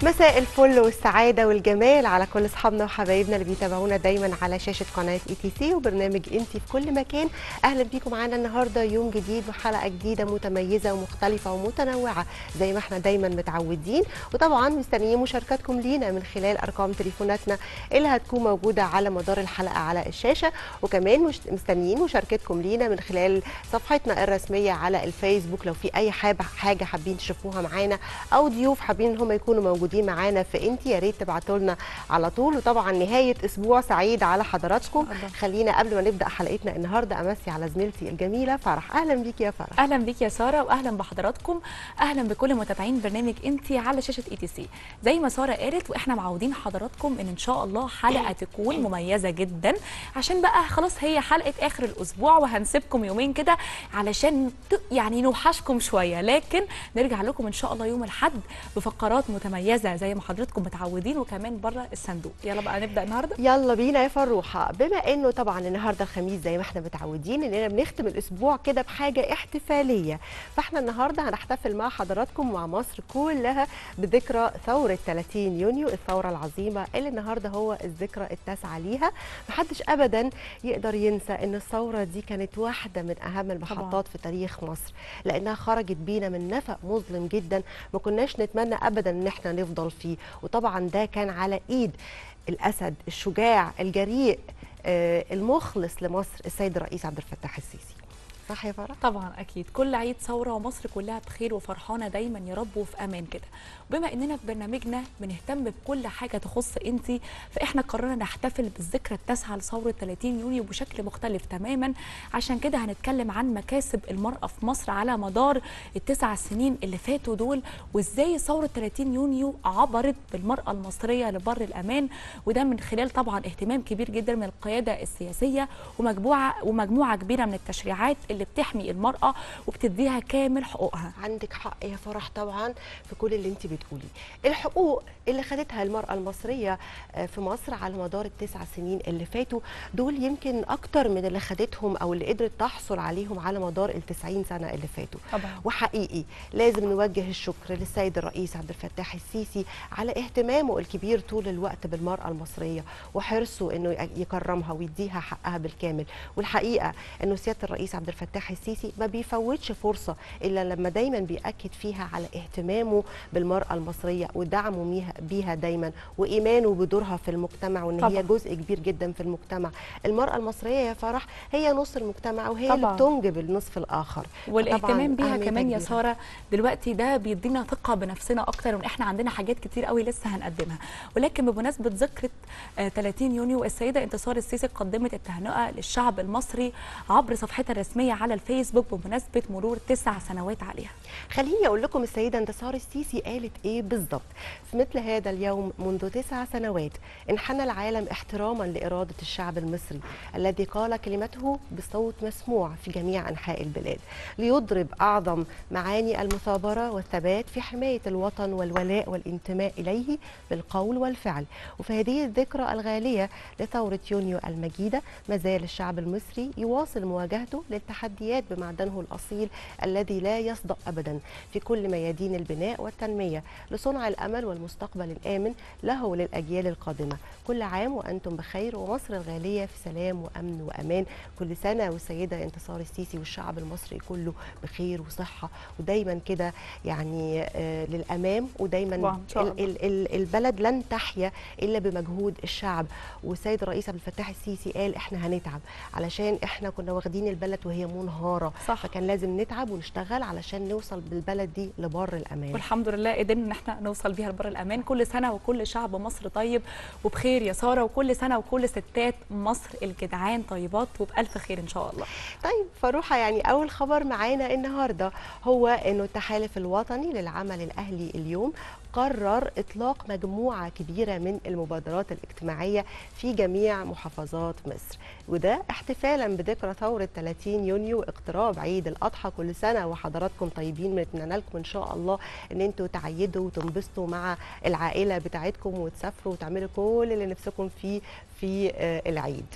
مساء الفل والسعاده والجمال على كل اصحابنا وحبايبنا اللي بيتابعونا دايما على شاشه قناه اي تي سي وبرنامج انتي في كل مكان اهلا بيكم معانا النهارده يوم جديد وحلقه جديده متميزه ومختلفه ومتنوعه زي ما احنا دايما متعودين وطبعا مستنيين مشاركاتكم لينا من خلال ارقام تليفوناتنا اللي هتكون موجوده على مدار الحلقه على الشاشه وكمان مش مستنيين مشاركتكم لينا من خلال صفحتنا الرسميه على الفيسبوك لو في اي حاجه حاجه حابين تشوفوها معانا او ضيوف حابين ان هم يكونوا موجودين معانا في انتي يا ريت تبعتوا لنا على طول وطبعا نهايه اسبوع سعيد على حضراتكم الله. خلينا قبل ما نبدا حلقتنا النهارده امسي على زميلتي الجميله فرح اهلا بيك يا فرح اهلا بيك يا ساره واهلا بحضراتكم اهلا بكل متابعين برنامج انتي على شاشه اي تي سي زي ما ساره قالت واحنا معودين حضراتكم ان ان شاء الله حلقه تكون مميزه جدا عشان بقى خلاص هي حلقه اخر الاسبوع وهنسيبكم يومين كده علشان ت- يعني نوحشكم شويه لكن نرجع لكم ان شاء الله يوم الاحد بفقرات متميزه زي ما حضراتكم متعودين وكمان بره الصندوق يلا بقى نبدا النهارده يلا بينا يا فروحه بما انه طبعا النهارده الخميس زي ما احنا متعودين اننا بنختم الاسبوع كده بحاجه احتفاليه فاحنا النهارده هنحتفل مع حضراتكم ومع مصر كلها بذكرى ثوره 30 يونيو الثوره العظيمه اللي النهارده هو الذكرى التاسعه ليها محدش ابدا يقدر ينسى ان الثوره دي كانت واحده من اهم المحطات في تاريخ مصر لانها خرجت بينا من نفق مظلم جدا ما كناش نتمنى ابدا ان احنا نفضل فيه وطبعا ده كان على ايد الاسد الشجاع الجريء آه، المخلص لمصر السيد الرئيس عبد الفتاح السيسي صح يا فرح طبعا اكيد كل عيد ثوره ومصر كلها بخير وفرحانه دايما يا رب وفي امان كده بما اننا في برنامجنا بنهتم بكل حاجه تخص انتي فاحنا قررنا نحتفل بالذكرى التاسعه لثوره 30 يونيو بشكل مختلف تماما عشان كده هنتكلم عن مكاسب المراه في مصر على مدار التسع سنين اللي فاتوا دول وازاي ثوره 30 يونيو عبرت بالمراه المصريه لبر الامان وده من خلال طبعا اهتمام كبير جدا من القياده السياسيه ومجموعه ومجموعه كبيره من التشريعات اللي بتحمي المراه وبتديها كامل حقوقها عندك حق يا فرح طبعا في كل اللي انت بتقوليه الحقوق اللي خدتها المرأة المصرية آه، في مصر على مدار التسع سنين اللي فاتوا دول يمكن أكتر من اللي خدتهم أو اللي قدرت تحصل عليهم على مدار التسعين سنة اللي فاتوا طبعا وحقيقي لازم نوجه الشكر للسيد الرئيس عبد الفتاح السيسي على اهتمامه الكبير طول الوقت بالمرأة المصرية وحرصه انه يكرمها ويديها حقها بالكامل والحقيقة انه سيادة الرئيس عبد الفتاح السيسي ما بيفوتش فرصة الا لما دايما بيأكد فيها على اهتمامه بالمرأة المصرية ودعمه ميها- بيها دايما وإيمانه بدورها في المجتمع وان طبعاً. هي جزء كبير جدا في المجتمع المرأة المصرية يا فرح هي نص المجتمع وهي اللي طبعاً. بتنجب النصف الآخر والاهتمام فطبعاً بيها أهميتها كمان يا كبيرة. ساره دلوقتي ده بيدينا ثقه بنفسنا اكتر وان احنا عندنا حاجات كتير قوي لسه هنقدمها ولكن بمناسبه ذكرى آه، 30 يونيو السيده انتصار السيسي قدمت التهنئه للشعب المصري عبر صفحتها الرسميه على الفيسبوك بمناسبه مرور تسع سنوات عليها خليني اقول لكم السيده انتصار السيسي قالت ايه بالظبط في مثل هذا اليوم منذ تسع سنوات انحنى العالم احتراما لاراده الشعب المصري الذي قال كلمته بصوت مسموع في جميع انحاء البلاد ليضرب اعظم معاني المثابره والثبات في حمايه الوطن والولاء والانتماء اليه بالقول والفعل وفي هذه الذكرى الغاليه لثوره يونيو المجيده ما زال الشعب المصري يواصل مواجهته للتحديات بمعدنه الاصيل الذي لا يصدأ ابدا في كل ميادين البناء والتنميه لصنع الامل والمستقبل الامن له وللاجيال القادمه كل عام وانتم بخير ومصر الغاليه في سلام وامن وامان كل سنه والسيده انتصار السيسي والشعب المصري كله بخير وصحه ودايما كده يعني آه للامام ودايما طبعاً، إن شاء ال- الله. ال- ال- البلد لن تحيا الا بمجهود الشعب والسيد الرئيس عبد الفتاح السيسي قال احنا هنتعب علشان احنا كنا واخدين البلد وهي منهاره صح. فكان لازم نتعب ونشتغل علشان نوصل بالبلد دي لبر الامان والحمد لله قدرنا ان احنا نوصل بيها لبر الامان كل سنه وكل شعب مصر طيب وبخير يا ساره وكل سنه وكل ستات مصر الجدعان طيبات وبالف خير ان شاء الله طيب فروحة يعني أول خبر معانا النهاردة هو أنه التحالف الوطني للعمل الأهلي اليوم قرر إطلاق مجموعة كبيرة من المبادرات الاجتماعية في جميع محافظات مصر وده احتفالا بذكرى ثورة 30 يونيو اقتراب عيد الأضحى كل سنة وحضراتكم طيبين بنتمنى لكم إن شاء الله إن أنتوا تعيدوا وتنبسطوا مع العائلة بتاعتكم وتسافروا وتعملوا كل اللي نفسكم فيه في آه، العيد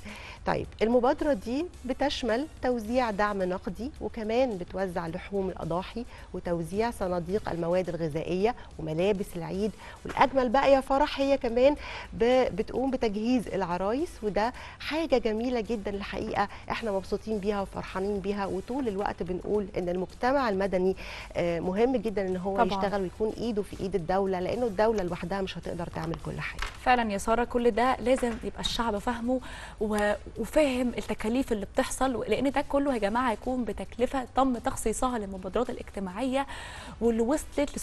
طيب المبادرة دي بتشمل توزيع دعم نقدي وكمان بتوزع لحوم الأضاحي وتوزيع صناديق المواد الغذائية وملابس العيد والأجمل بقى يا فرح هي كمان ب- بتقوم بتجهيز العرايس وده حاجة جميلة جدا الحقيقة احنا مبسوطين بيها وفرحانين بيها وطول الوقت بنقول ان المجتمع المدني آه، مهم جدا ان هو طبعاً. يشتغل ويكون ايده في ايد الدولة لانه الدولة لوحدها مش هتقدر تعمل كل حاجة فعلا يا ساره كل ده لازم يبقى الشعب فاهمه و- وفاهم التكاليف اللي بتحصل لان ده كله يا جماعه هيكون بتكلفه تم تخصيصها للمبادرات الاجتماعيه واللي وصلت ل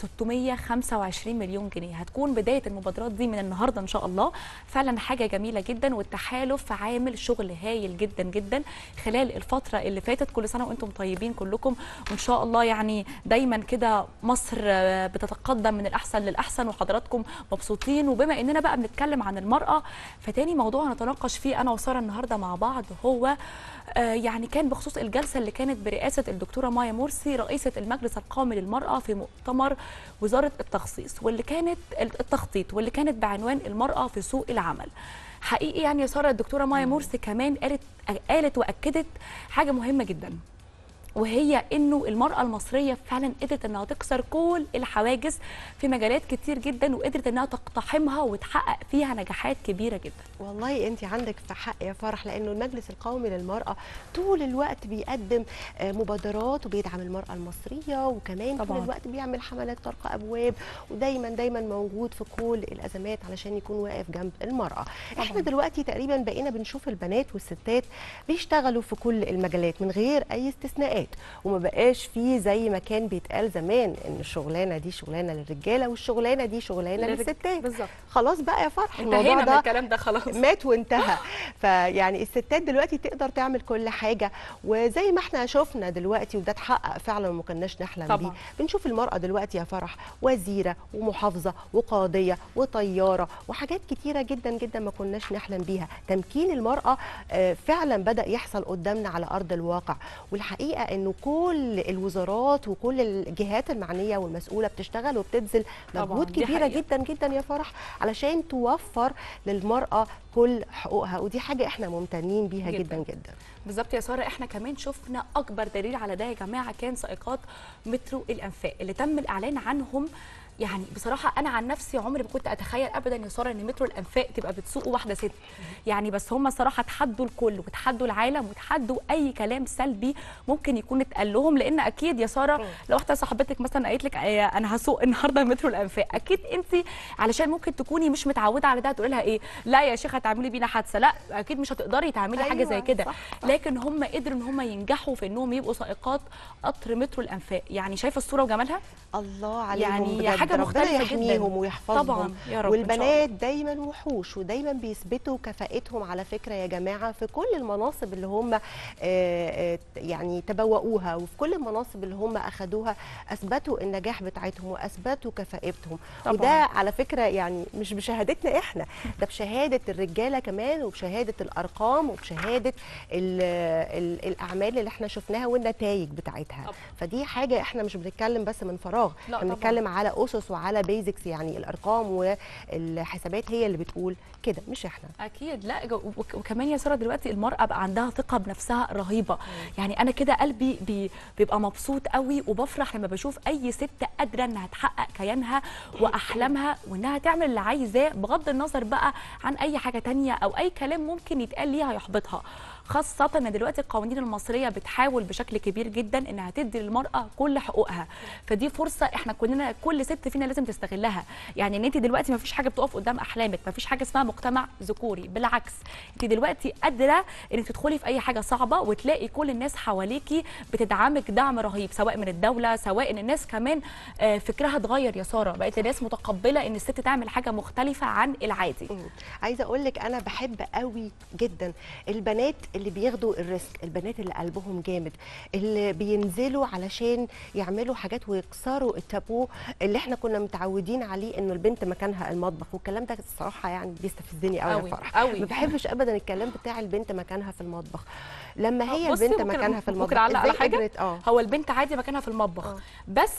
625 مليون جنيه هتكون بدايه المبادرات دي من النهارده ان شاء الله فعلا حاجه جميله جدا والتحالف عامل شغل هايل جدا جدا خلال الفتره اللي فاتت كل سنه وانتم طيبين كلكم وان شاء الله يعني دايما كده مصر آه، بتتقدم من الاحسن للاحسن وحضراتكم مبسوطين وبما اننا بقى بنتكلم عن المراه فتاني موضوع هنتناقش فيه انا وساره النهارده مع بعض هو آه، يعني كان بخصوص الجلسه اللي كانت برئاسه الدكتوره مايا مرسي رئيسه المجلس القومي للمراه في مؤتمر وزاره التخصيص واللي كانت التخطيط واللي كانت بعنوان المراه في سوق العمل حقيقي يعني يا ساره الدكتوره مايا مرسي كمان قالت قالت واكدت حاجه مهمه جدا وهي انه المراه المصريه فعلا قدرت انها تكسر كل الحواجز في مجالات كتير جدا وقدرت انها تقتحمها وتحقق فيها نجاحات كبيره جدا والله انت عندك في حق يا فرح لانه المجلس القومي للمراه طول الوقت بيقدم آه، مبادرات وبيدعم المراه المصريه وكمان طول طبعاً. الوقت بيعمل حملات طرق ابواب ودايما دايما موجود في كل الازمات علشان يكون واقف جنب المراه طبعاً. احنا دلوقتي تقريبا بقينا بنشوف البنات والستات بيشتغلوا في كل المجالات من غير اي استثناءات وما بقاش فيه زي ما كان بيتقال زمان ان الشغلانه دي شغلانه للرجاله والشغلانه دي شغلانه للرج- للستات بالظبط خلاص بقى يا فرح انتهينا الموضوع من ده الكلام ده خلاص مات وانتهى فيعني الستات دلوقتي تقدر تعمل كل حاجه وزي ما احنا شفنا دلوقتي وده اتحقق فعلا وما كناش نحلم طبعاً. بيه بنشوف المراه دلوقتي يا فرح وزيره ومحافظه وقاضيه وطياره وحاجات كتيره جدا جدا ما كناش نحلم بيها تمكين المراه آه، فعلا بدا يحصل قدامنا على ارض الواقع والحقيقه انه كل الوزارات وكل الجهات المعنيه والمسؤوله بتشتغل وبتبذل طبعاً، مجهود دي كبيره حقيقة. جدا جدا يا فرح علشان توفر للمراه كل حقوقها ودي حاجه احنا ممتنين بيها جداً. جدا جدا بالظبط يا ساره احنا كمان شفنا اكبر دليل على ده يا جماعه كان سائقات مترو الانفاق اللي تم الاعلان عنهم يعني بصراحه انا عن نفسي عمري ما كنت اتخيل ابدا يا ساره ان مترو الانفاق تبقى بتسوق واحده ست يعني بس هم صراحه تحدوا الكل وتحدوا العالم وتحدوا اي كلام سلبي ممكن يكون اتقال لهم لان اكيد يا ساره لو واحده صاحبتك مثلا قالت لك آه، انا هسوق النهارده مترو الانفاق اكيد انت علشان ممكن تكوني مش متعوده على ده تقولي لها ايه لا يا شيخه هتعملي بينا حادثه لا اكيد مش هتقدري تعملي حاجه زي أيوة، كده صح، لكن هم قدروا ان هم ينجحوا في انهم يبقوا سائقات قطر مترو الانفاق يعني شايفه الصوره وجمالها الله عليهم يعني بجد. حاجة ربنا مختلفة جداً. يحميهم ويحفظهم طبعاً، يا رب إن شاء والبنات دايما وحوش ودايما بيثبتوا كفاءتهم على فكره يا جماعه في كل المناصب اللي هم آه، آه، يعني تبوأوها وفي كل المناصب اللي هم اخذوها اثبتوا النجاح بتاعتهم واثبتوا كفاءتهم طبعاً. وده على فكره يعني مش بشهادتنا احنا ده بشهاده الرجاله كمان وبشهاده الارقام وبشهاده ال ال الاعمال اللي احنا شفناها والنتائج بتاعتها طبعاً. فدي حاجه احنا مش بنتكلم بس من فراغ لا احنا طبعاً. بنتكلم على اسس وعلى بيزكس يعني الارقام والحسابات هي اللي بتقول كده مش احنا اكيد لا جو- وك- وكمان يا ساره دلوقتي المراه بقى عندها ثقه بنفسها رهيبه يعني انا كده قلبي بي بيبقى مبسوط قوي وبفرح لما بشوف اي ست قادره انها تحقق كيانها واحلامها وانها تعمل اللي عايزاه بغض النظر بقى عن اي حاجه تانية او اي كلام ممكن يتقال ليها يحبطها خاصة ان دلوقتي القوانين المصرية بتحاول بشكل كبير جدا انها تدي للمرأة كل حقوقها فدي فرصة احنا كلنا كل ست فينا لازم تستغلها يعني ان انت دلوقتي ما فيش حاجة بتقف قدام احلامك ما فيش حاجة اسمها مجتمع ذكوري بالعكس انت دلوقتي قادرة انك تدخلي في اي حاجة صعبة وتلاقي كل الناس حواليكي بتدعمك دعم رهيب سواء من الدولة سواء ان الناس كمان آه، فكرها اتغير يا سارة بقت الناس متقبلة ان الست تعمل حاجة مختلفة عن العادي مم. عايزه اقول لك انا بحب قوي جدا البنات اللي بياخدوا الريسك البنات اللي قلبهم جامد اللي بينزلوا علشان يعملوا حاجات ويكسروا التابو اللي احنا كنا متعودين عليه انه البنت مكانها المطبخ والكلام ده الصراحه يعني بيستفزني قوي قوي، يا فرح قوي. ما بحبش ابدا الكلام بتاع البنت مكانها في المطبخ لما هي بصي، البنت ممكن- مكانها في ممكن المطبخ أعلق على إزاي حاجة؟ قدرت اه هو البنت عادي مكانها في المطبخ آه. بس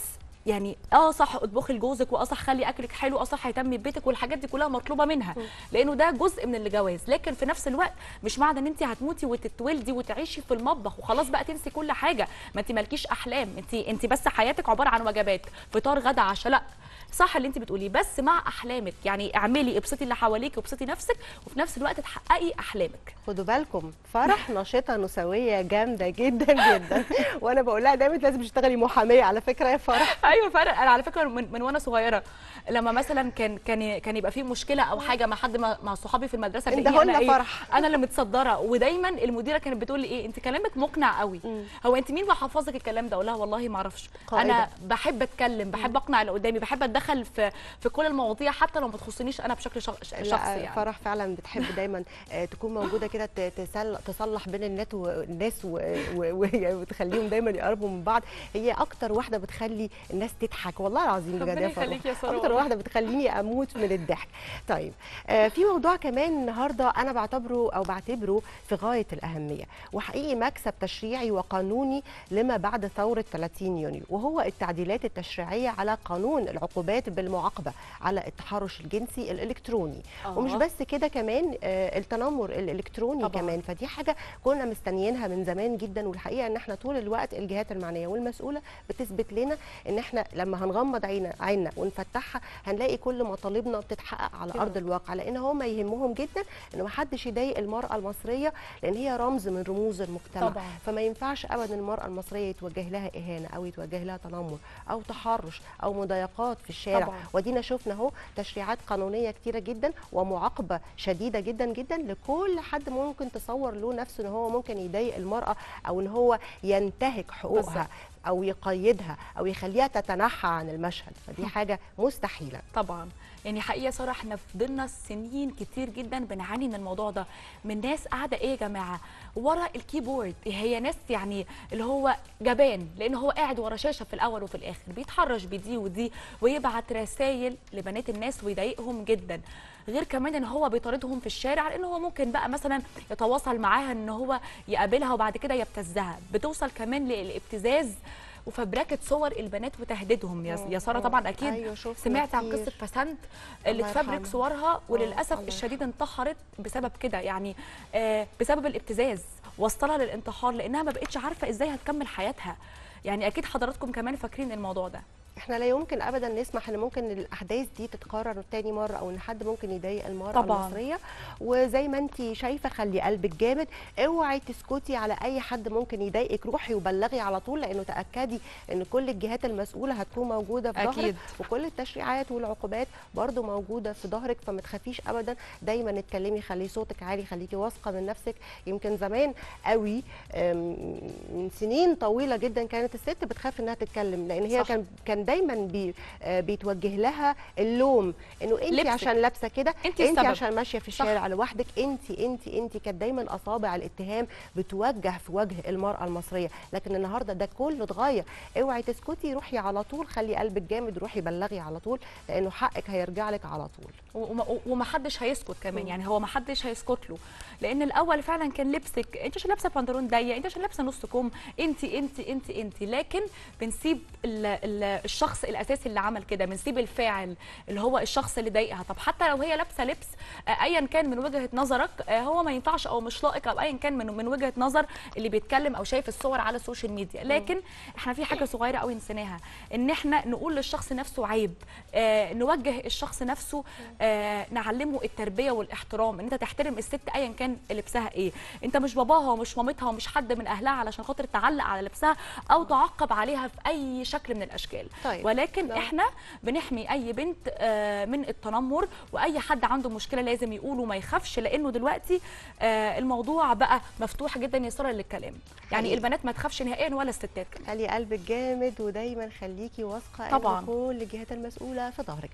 يعني اه صح اطبخي لجوزك واه صح خلي اكلك حلو اه صح اهتمي ببيتك والحاجات دي كلها مطلوبه منها لانه ده جزء من الجواز لكن في نفس الوقت مش معنى ان انت هتموتي وتتولدي وتعيشي في المطبخ وخلاص بقى تنسي كل حاجه ما انت مالكيش احلام انت انت بس حياتك عباره عن وجبات فطار غدا عشاء لا صح اللي انت بتقوليه بس مع احلامك يعني اعملي ابسطي اللي حواليك وابسطي نفسك وفي نفس الوقت تحققي احلامك خدوا بالكم فرح نشطه نسويه جامده جدا جدا وانا بقول لها دايما لازم تشتغلي محاميه على فكره يا فرح ايوه فرق انا على فكره من, من وانا صغيره لما مثلا كان كان كان يبقى في مشكله او حاجه مع حد مع مع صحابي في المدرسه تلاقيني اندهولنا انا ايه فرح. انا اللي متصدره ودايما المديره كانت بتقول لي ايه انت كلامك مقنع قوي هو انت مين بحفظك الكلام ده اقول لها والله ما اعرفش قائدة. انا بحب اتكلم بحب اقنع اللي قدامي بحب اتدخل في في كل المواضيع حتى لو ما تخصنيش انا بشكل شخ- شخصي لا يعني فرح فعلا بتحب دايما آه، تكون موجوده كده ت- تسل- تصلح بين الناس والناس و- و- و- وتخليهم دايما يقربوا من بعض هي اكتر واحده بتخلي الناس تضحك والله العظيم بجد ربنا يا فرح يخليك يا سارة اكتر والله. واحده بتخليني اموت من الضحك طيب آه، في موضوع كمان النهارده انا بعتبره او بعتبره في غايه الاهميه وحقيقي مكسب تشريعي وقانوني لما بعد ثوره 30 يونيو وهو التعديلات التشريعيه على قانون العقوبات بالمعاقبه على التحرش الجنسي الالكتروني آه. ومش بس كده كمان آه، التنمر الالكتروني طبعاً. كمان فدي حاجه كنا مستنيينها من زمان جدا والحقيقه ان احنا طول الوقت الجهات المعنيه والمسؤوله بتثبت لنا ان احنا لما هنغمض عينا عيننا ونفتحها هنلاقي كل مطالبنا بتتحقق على كده. ارض الواقع لان هم يهمهم جدا ان ما حدش يضايق المراه المصريه لان هي رمز من رموز المجتمع طبعاً. فما ينفعش ابدا المراه المصريه يتوجه لها اهانه او يتوجه لها تنمر او تحرش او مضايقات في الشارع طبعاً. ودينا شفنا اهو تشريعات قانونيه كتيره جدا ومعاقبه شديده جدا جدا لكل حد ممكن تصور له نفسه ان هو ممكن يضايق المراه او ان هو ينتهك حقوقها بالظبط. او يقيدها او يخليها تتنحى عن المشهد فدي حاجه مستحيله طبعا يعني حقيقه صراحه احنا فضلنا سنين كتير جدا بنعاني من الموضوع ده من ناس قاعده ايه يا جماعه ورا الكيبورد هي ناس يعني اللي هو جبان لان هو قاعد ورا شاشه في الاول وفي الاخر بيتحرش بدي ودي ويبعت رسائل لبنات الناس ويضايقهم جدا غير كمان ان هو بيطاردهم في الشارع لان هو ممكن بقى مثلا يتواصل معاها ان هو يقابلها وبعد كده يبتزها بتوصل كمان للابتزاز وفبركه صور البنات وتهديدهم يا يا ساره طبعا اكيد أيوة شفنا سمعت عن كتير. قصه بسنت اللي الله اتفبرك يرحمها. صورها وللاسف الله الشديد انتحرت بسبب كده يعني آه بسبب الابتزاز وصلها للانتحار لانها ما بقتش عارفه ازاي هتكمل حياتها يعني اكيد حضراتكم كمان فاكرين الموضوع ده احنا لا يمكن ابدا نسمح ان ممكن الاحداث دي تتكرر تاني مره او ان حد ممكن يضايق المراه طبعاً. المصريه وزي ما انت شايفه خلي قلبك جامد اوعي تسكتي على اي حد ممكن يضايقك روحي وبلغي على طول لانه تاكدي ان كل الجهات المسؤوله هتكون موجوده في ظهرك أكيد. وكل التشريعات والعقوبات برضو موجوده في ظهرك فما تخافيش ابدا دايما اتكلمي خلي صوتك عالي خليكي واثقه من نفسك يمكن زمان قوي أم، من سنين طويله جدا كانت الست بتخاف انها تتكلم لان هي صح. كان كان دايما بي آه، بيتوجه لها اللوم انه انت لبسك. عشان لابسه كده أنت انت السبب. عشان ماشيه في صح. الشارع لوحدك انت انت انت كانت دايما اصابع الاتهام بتوجه في وجه المراه المصريه لكن النهارده ده كله اتغير اوعي تسكتي روحي على طول خلي قلبك جامد روحي بلغي على طول لانه حقك هيرجع لك على طول وما- ومحدش هيسكت كمان مم. يعني هو محدش هيسكت له لان الاول فعلا كان لبسك انت عشان لابسه بنطلون ضيق انت عشان لابسه نص كم انت انت انت انت لكن بنسيب ال ال الشخص الاساسي اللي عمل كده بنسيب الفاعل اللي هو الشخص اللي ضايقها طب حتى لو هي لابسه لبس آه، ايا كان من وجهه نظرك آه، هو ما ينفعش او مش لائق او ايا كان من من وجهه نظر اللي بيتكلم او شايف الصور على السوشيال ميديا لكن احنا في حاجه صغيره قوي نسيناها ان احنا نقول للشخص نفسه عيب آه نوجه الشخص نفسه آه نعلمه التربيه والاحترام ان انت تحترم الست ايا كان لبسها ايه انت مش باباها ومش مامتها ومش حد من اهلها علشان خاطر تعلق على لبسها او تعقب عليها في اي شكل من الاشكال طيب. ولكن لا. احنا بنحمي اي بنت آه من التنمر واي حد عنده مشكله لازم يقول وما يخافش لانه دلوقتي آه الموضوع بقى مفتوح جدا يسار للكلام يعني حقيقي. البنات ما تخافش نهائيا ولا الستات كمان خلي قلبك جامد ودايما خليكي واثقه طبعاً. ان كل الجهات المسؤوله في ظهرك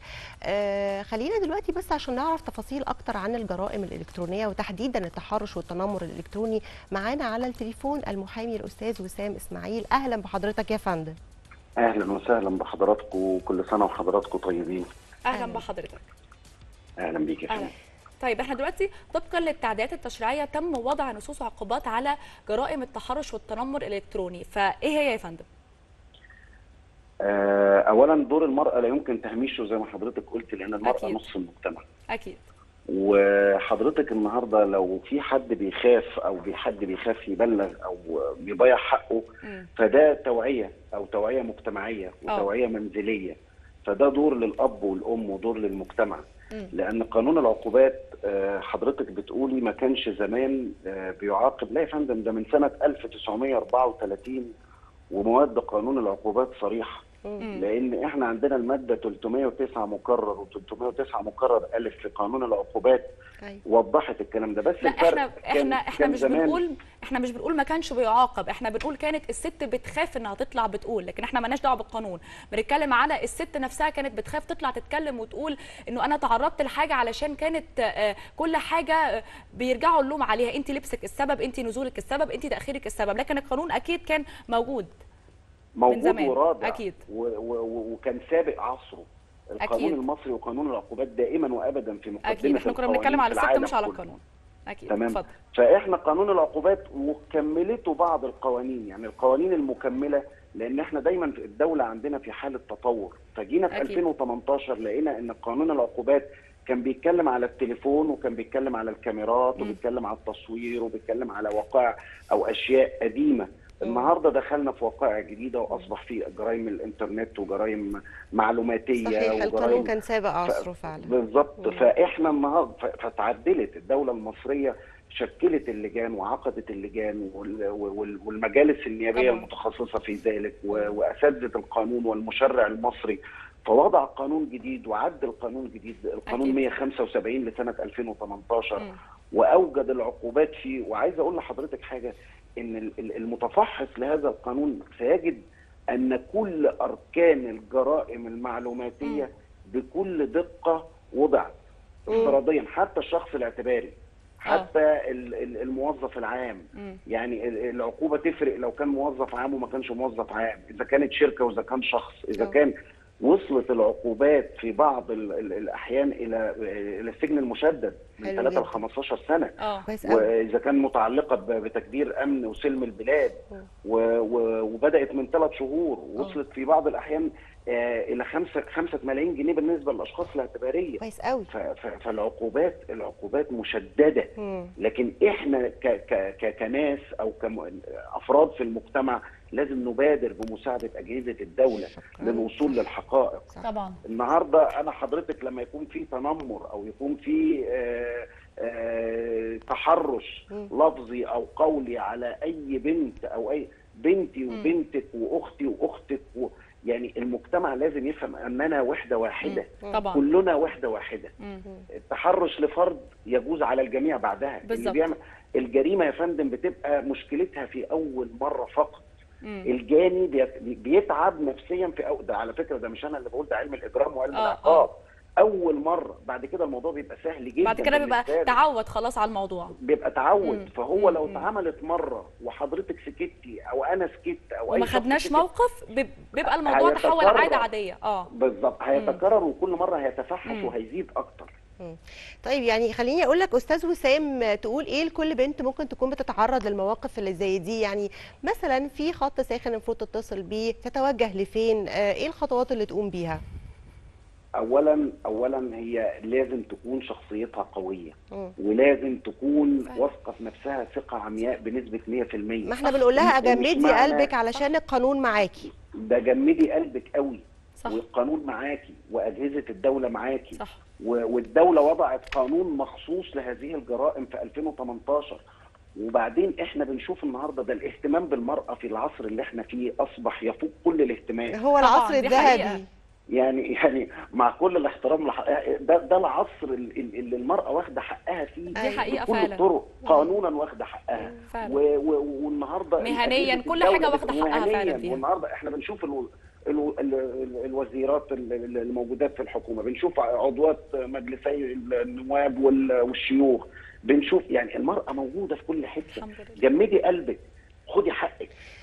آه خلينا دلوقتي بس عشان نعرف تفاصيل اكتر عن الجرائم الالكترونيه وتحديدا التحرش والتنمر الالكتروني معانا على التليفون المحامي الاستاذ وسام اسماعيل اهلا بحضرتك يا فندم اهلا وسهلا بحضراتكم وكل سنه وحضراتكم طيبين اهلا أهلاً. بحضرتك اهلا بيك يا اهلا فندم طيب احنا دلوقتي طبقا للتعديلات التشريعيه تم وضع نصوص عقوبات على جرائم التحرش والتنمر الالكتروني فايه هي يا فندم آه، اولا دور المراه لا يمكن تهميشه زي ما حضرتك قلت لان المراه أكيد. نصف المجتمع اكيد وحضرتك النهارده لو في حد بيخاف او في حد بيخاف يبلغ او بيضيع حقه مم. فده توعيه او توعيه مجتمعيه آه. وتوعيه منزليه فده دور للاب والام ودور للمجتمع مم. لان قانون العقوبات آه، حضرتك بتقولي ما كانش زمان آه، بيعاقب لا يا فندم ده من سنه 1934 ومواد قانون العقوبات صريحه مم. لان احنا عندنا الماده 309 مكرر و309 مكرر الف في قانون العقوبات أيوة. وضحت الكلام ده بس لا الفرق احنا كان- احنا احنا كان مش زمان بنقول احنا مش بنقول ما كانش بيعاقب احنا بنقول كانت الست بتخاف انها تطلع بتقول لكن احنا مالناش دعوه بالقانون بنتكلم على الست نفسها كانت بتخاف تطلع تتكلم وتقول انه انا تعرضت لحاجه علشان كانت آه، كل حاجه آه، بيرجعوا اللوم عليها انت لبسك السبب انت نزولك السبب انت تاخيرك السبب لكن القانون اكيد كان موجود موجود زمان. ورادع أكيد. و و و وكان سابق عصره القانون أكيد. المصري وقانون العقوبات دائما وابدا في مقدمه اكيد احنا كنا القوانين بنتكلم على في الست العالم مش على كله. القانون اكيد تمام اتفضل فاحنا قانون العقوبات وكملته بعض القوانين يعني القوانين المكمله لان احنا دايما في الدوله عندنا في حاله تطور فجينا في أكيد. 2018 لقينا ان قانون العقوبات كان بيتكلم على التليفون وكان بيتكلم على الكاميرات مم. وبيتكلم على التصوير وبيتكلم على وقائع او اشياء قديمه النهارده دخلنا في وقائع جديده واصبح في جرائم الانترنت وجرائم معلوماتيه صحيح القانون وجرائم كان سابق عصره فعلا بالظبط مم. فاحنا النهارده ف- فتعدلت الدوله المصريه شكلت اللجان وعقدت اللجان وال- وال- والمجالس النيابيه طبعاً. المتخصصه في ذلك و- واساتذه القانون والمشرع المصري فوضع قانون جديد وعدل قانون جديد القانون أكيد. 175 لسنه 2018 مم. واوجد العقوبات فيه وعايز اقول لحضرتك حاجه ان ال- ال- المتفحص لهذا القانون سيجد ان كل اركان الجرائم المعلوماتيه بكل دقه وضعت مم. افتراضيا حتى الشخص الاعتباري حتى ال- ال- الموظف العام مم. يعني ال- العقوبه تفرق لو كان موظف عام وما كانش موظف عام اذا كانت شركه واذا كان شخص اذا آه. كان وصلت العقوبات في بعض ال- ال- الاحيان الى الى السجن المشدد من حلو 3 جدا. ل 15 سنه اه كويس قوي واذا كان متعلقه ب- بتكبير امن وسلم البلاد مم. و- و- وبدات من ثلاث شهور وصلت في بعض الاحيان آه، الى خمسة خمسة ملايين جنيه بالنسبه للاشخاص الاعتباريه كويس قوي ف- ف- فالعقوبات العقوبات مشدده مم. لكن احنا ك ك ك كناس او كافراد في المجتمع لازم نبادر بمساعده اجهزه الدوله شكراً. للوصول للحقائق طبعا النهارده انا حضرتك لما يكون في تنمر او يكون في آه، آه، تحرش مم. لفظي او قولي على اي بنت او اي بنتي مم. وبنتك واختي واختك و يعني المجتمع لازم يفهم اننا وحده واحده طبعا كلنا وحده واحده مم. التحرش لفرد يجوز على الجميع بعدها اللي بالظبط. بيعمل الجريمه يا فندم بتبقى مشكلتها في اول مره فقط مم. الجاني بيت- بيتعب نفسيا في أو ده على فكره ده مش انا اللي بقول ده علم الاجرام وعلم آه، العقاب اول مره بعد كده الموضوع بيبقى سهل جدا بعد كده بيبقى بالنسبة له. تعود خلاص على الموضوع بيبقى تعود مم. فهو لو مم. اتعملت مره وحضرتك سكتي او انا سكت او اي وما شخص خدناش سكت، موقف بيب- بيبقى الموضوع تحول هيتكرر. عاده عاديه اه بالظبط هيتكرر وكل مره هيتفحص مم. وهيزيد اكتر طيب يعني خليني اقول لك استاذ وسام تقول ايه لكل بنت ممكن تكون بتتعرض للمواقف اللي زي دي يعني مثلا في خط ساخن المفروض تتصل بيه تتوجه لفين آه، ايه الخطوات اللي تقوم بيها اولا اولا هي لازم تكون شخصيتها قويه مم. ولازم تكون فعلا. واثقه في نفسها ثقه عمياء بنسبه 100% ما احنا صح. بنقول لها ومش اجمدي معنى- قلبك علشان القانون معاكي ده جمدي قلبك قوي صح والقانون معاكي واجهزه الدوله معاكي صح و- والدوله وضعت قانون مخصوص لهذه الجرائم في 2018 وبعدين احنا بنشوف النهارده ده الاهتمام بالمراه في العصر اللي احنا فيه اصبح يفوق كل الاهتمام هو طبعاً، العصر دي حقيقة. الذهبي يعني يعني مع كل الاحترام لح... ده ده العصر ال- ال- اللي المراه واخده حقها فيه دي حقيقة بكل فعلا. الطرق قانونا واخده حقها فعلا و... و... والنهارده مهنياً، أجهزة كل الدولة حاجة واخدة بت- حقها فعلاً مهنياً. فيها. والنهارده احنا بنشوف ال... ال... ال... ال- الوزيرات ال- ال- الموجودات في الحكومه بنشوف عضوات مجلسي النواب وال... والشيوخ بنشوف يعني المراه موجوده في كل حته الحمد لله جمدي قلبك خدي حقك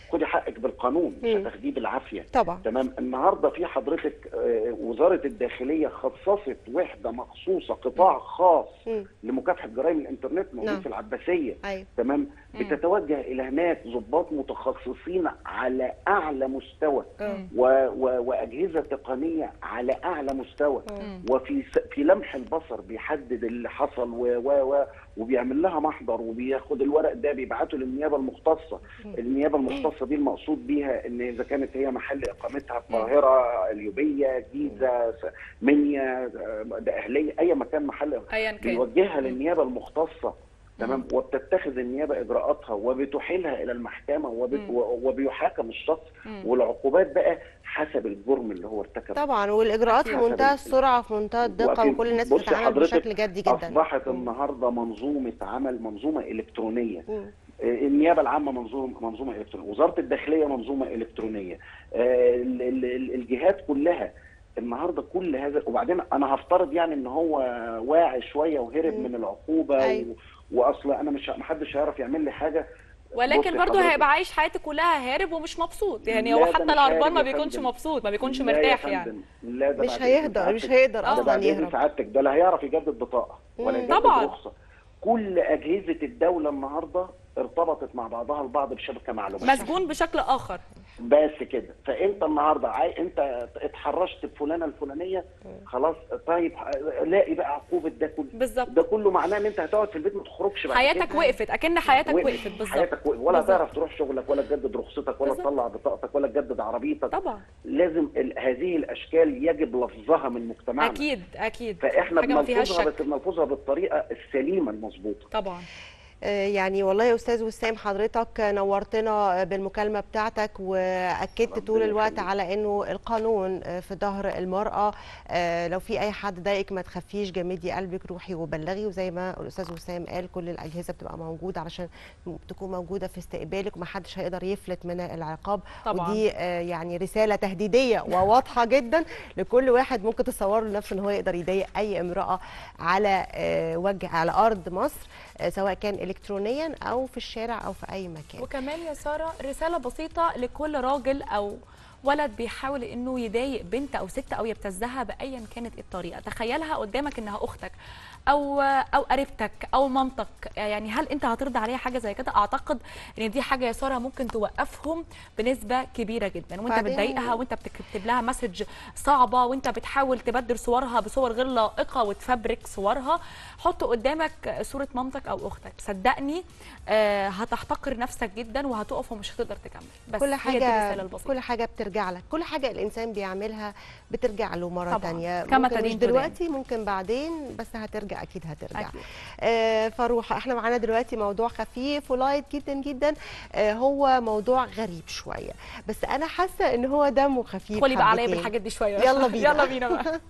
خدي حقك بالقانون مش مم. هتاخديه بالعافيه طبعا تمام النهارده في حضرتك آه، وزاره الداخليه خصصت وحده مخصوصه قطاع خاص مم. لمكافحه جرائم الانترنت موجود نعم. في العباسيه ايوه تمام مم. بتتوجه الى هناك ضباط متخصصين على اعلى مستوى آه. و و واجهزه تقنيه على اعلى مستوى مم. وفي س- في لمح البصر بيحدد اللي حصل و و و وبيعمل لها محضر وبياخد الورق ده بيبعته للنيابه المختصه النيابه المختصه دي المقصود بيها ان اذا كانت هي محل اقامتها القاهره اليوبيه جيزه س- منيا آه، ده اهليه اي مكان محل ايا كان بيوجهها للنيابه المختصه تمام وبتتخذ النيابه اجراءاتها وبتحيلها الى المحكمه وب... مم. وبيحاكم الشخص مم. والعقوبات بقى حسب الجرم اللي هو ارتكبه طبعا والاجراءات في أكيد. منتهى السرعه في منتهى الدقه وفي- وكل الناس بصي بتتعامل حضرتك بشكل جدي جدا اصبحت مم. النهارده منظومه عمل منظومه الكترونيه مم. النيابه العامه منظومه منظومه الكترونيه وزاره الداخليه منظومه الكترونيه آه، ال- ال- ال- الجهات كلها النهارده كل هذا وبعدين انا هفترض يعني ان هو واعي شويه وهرب مم. من العقوبه أيوة. و... واصل انا مش محدش هيعرف يعمل لي حاجه ولكن بصي برضه حضرتك- هيبقى عايش حياته كلها هارب ومش مبسوط يعني لا هو ده حتى مش الهربان ما هارب يا بيكونش فندم. مبسوط ما بيكونش لا يا مرتاح يعني فندم، لا ده مش بعد هيقدر إذن مش سعادتك. هيقدر آه. ده اصلا بعد اذن يهرب سعادتك ده لا هيعرف يجدد بطاقه ولا مم. يجدد طبعاً. رخصه كل اجهزه الدوله النهارده ارتبطت مع بعضها البعض بشبكه معلومات مسجون بشكل اخر بس كده فانت النهارده عاي... انت اتحرشت بفلانه الفلانيه خلاص طيب لاقي بقى عقوبه ده كله بالظبط ده كله معناه ان انت هتقعد في البيت ما تخرجش بعد حياتك كده. وقفت اكن حياتك وقف. وقفت بالظبط حياتك وقف. ولا بالظبط. تعرف تروح شغلك ولا تجدد رخصتك ولا بالظبط. تطلع بطاقتك ولا تجدد عربيتك طبعا لازم ال... هذه الاشكال يجب لفظها من مجتمعنا اكيد اكيد فاحنا حاجه ما فيهاش بنلفظها شك بس بنلفظها بالطريقه السليمه المظبوطه طبعا آه، يعني والله يا استاذ وسام حضرتك نورتنا بالمكالمه بتاعتك واكدت ربنا طول الوقت يخليك. على انه القانون آه، في ظهر المراه آه، لو في اي حد ضايقك ما تخافيش جمدي قلبك روحي وبلغي وزي ما الاستاذ وسام قال كل الاجهزه بتبقى موجوده علشان تكون موجوده في استقبالك ومحدش هيقدر يفلت من العقاب طبعاً. ودي آه، يعني رساله تهديديه وواضحه جدا لكل واحد ممكن تصور لنفسه ان هو يقدر يضايق اي امراه على آه، وجه على ارض مصر آه، سواء كان الكترونيا او في الشارع او في اي مكان وكمان يا ساره رساله بسيطه لكل راجل او ولد بيحاول انه يضايق بنت او ست او يبتزها بايا كانت الطريقه تخيلها قدامك انها اختك او او قريبتك او مامتك يعني هل انت هترضى عليها حاجه زي كده اعتقد ان دي حاجه يا ساره ممكن توقفهم بنسبه كبيره جدا وانت بعدين- بتضايقها وانت بتكتب لها مسج صعبه وانت بتحاول تبدل صورها بصور غير لائقه وتفبرك صورها حط قدامك صوره مامتك او اختك صدقني آه، هتحتقر نفسك جدا وهتقف ومش هتقدر تكمل بس كل هي دي حاجه الرساله البسيطه كل حاجه بترجع لك كل حاجه الانسان بيعملها بترجع له مره طبعاً. تانية كما ممكن مش تدين تدان. دلوقتي ممكن بعدين بس هترجع اكيد هترجع أكيد. آه فروح احنا معانا دلوقتي موضوع خفيف ولايت جدا جدا آه هو موضوع غريب شويه بس انا حاسه ان هو دمه خفيف ادخلي بقى عليا حبتين. بالحاجات دي شويه يلا بينا. يلا بينا بقى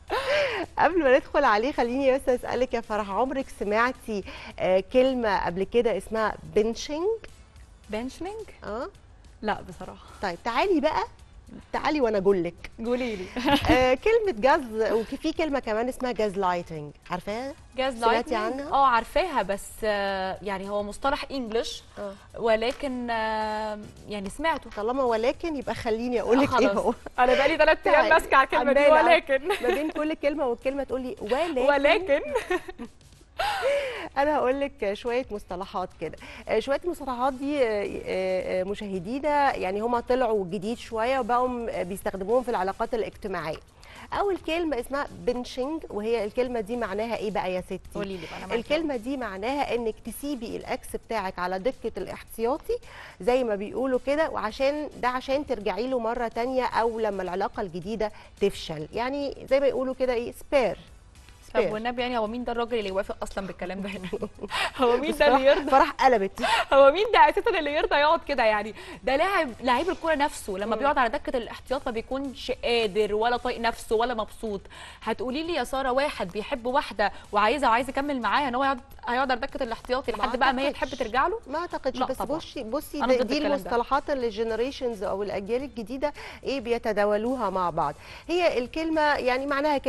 قبل ما ندخل عليه خليني بس اسالك يا فرح عمرك سمعتي آه كلمه قبل كده اسمها بنشنج بنشنينج اه لا بصراحه طيب تعالي بقى تعالي وانا اقول لك قولي لي آه كلمه جاز وفي كلمه كمان اسمها جاز لايتنج عارفاها جاز سمعتي لايتنينج عنها؟ اه عارفاها بس آه، يعني هو مصطلح انجلش اه ولكن آه، يعني سمعته طالما ولكن يبقى خليني اقول لك آه، ايه خلاص. هو انا بقالي ثلاث ايام تعالي. ماسكه على الكلمه دي عمالة. ولكن ما بين كل كلمه والكلمه تقولي ولكن ولكن انا هقول لك شويه مصطلحات كده آه، شويه المصطلحات دي آه، آه، آه، مشاهدينا يعني هم طلعوا جديد شويه وبقوا بيستخدموهم في العلاقات الاجتماعيه اول كلمه اسمها بنشنج وهي الكلمه دي معناها ايه بقى يا ستي قولي لي بقى انا معاكي. الكلمه دي معناها انك تسيبي الاكس بتاعك على دكه الاحتياطي زي ما بيقولوا كده وعشان ده عشان ترجعي له مره تانية او لما العلاقه الجديده تفشل يعني زي ما يقولوا كده ايه سبير طب والنبي يعني هو مين ده الراجل اللي يوافق اصلا بالكلام ده هنا هو مين ده اللي يرضى فرح قلبت هو مين ده اساسا اللي يرضى يقعد كده يعني ده لاعب لعيب الكوره نفسه لما بيقعد على دكه الاحتياط ما بيكونش قادر ولا طايق نفسه ولا مبسوط هتقولي لي يا ساره واحد بيحب واحده وعايزه وعايز يكمل معاها ان هو يقعد هيقعد على دكه الاحتياطي ما لحد بقى ما هي تحب أعتقدش. ترجع له ما اعتقدش لا بس طبعاً. بصي بصي أنا ده ضد دي الكلام ده. المصطلحات اللي الجنريشنز او الاجيال الجديده ايه بيتداولوها مع بعض هي الكلمه يعني معناها كده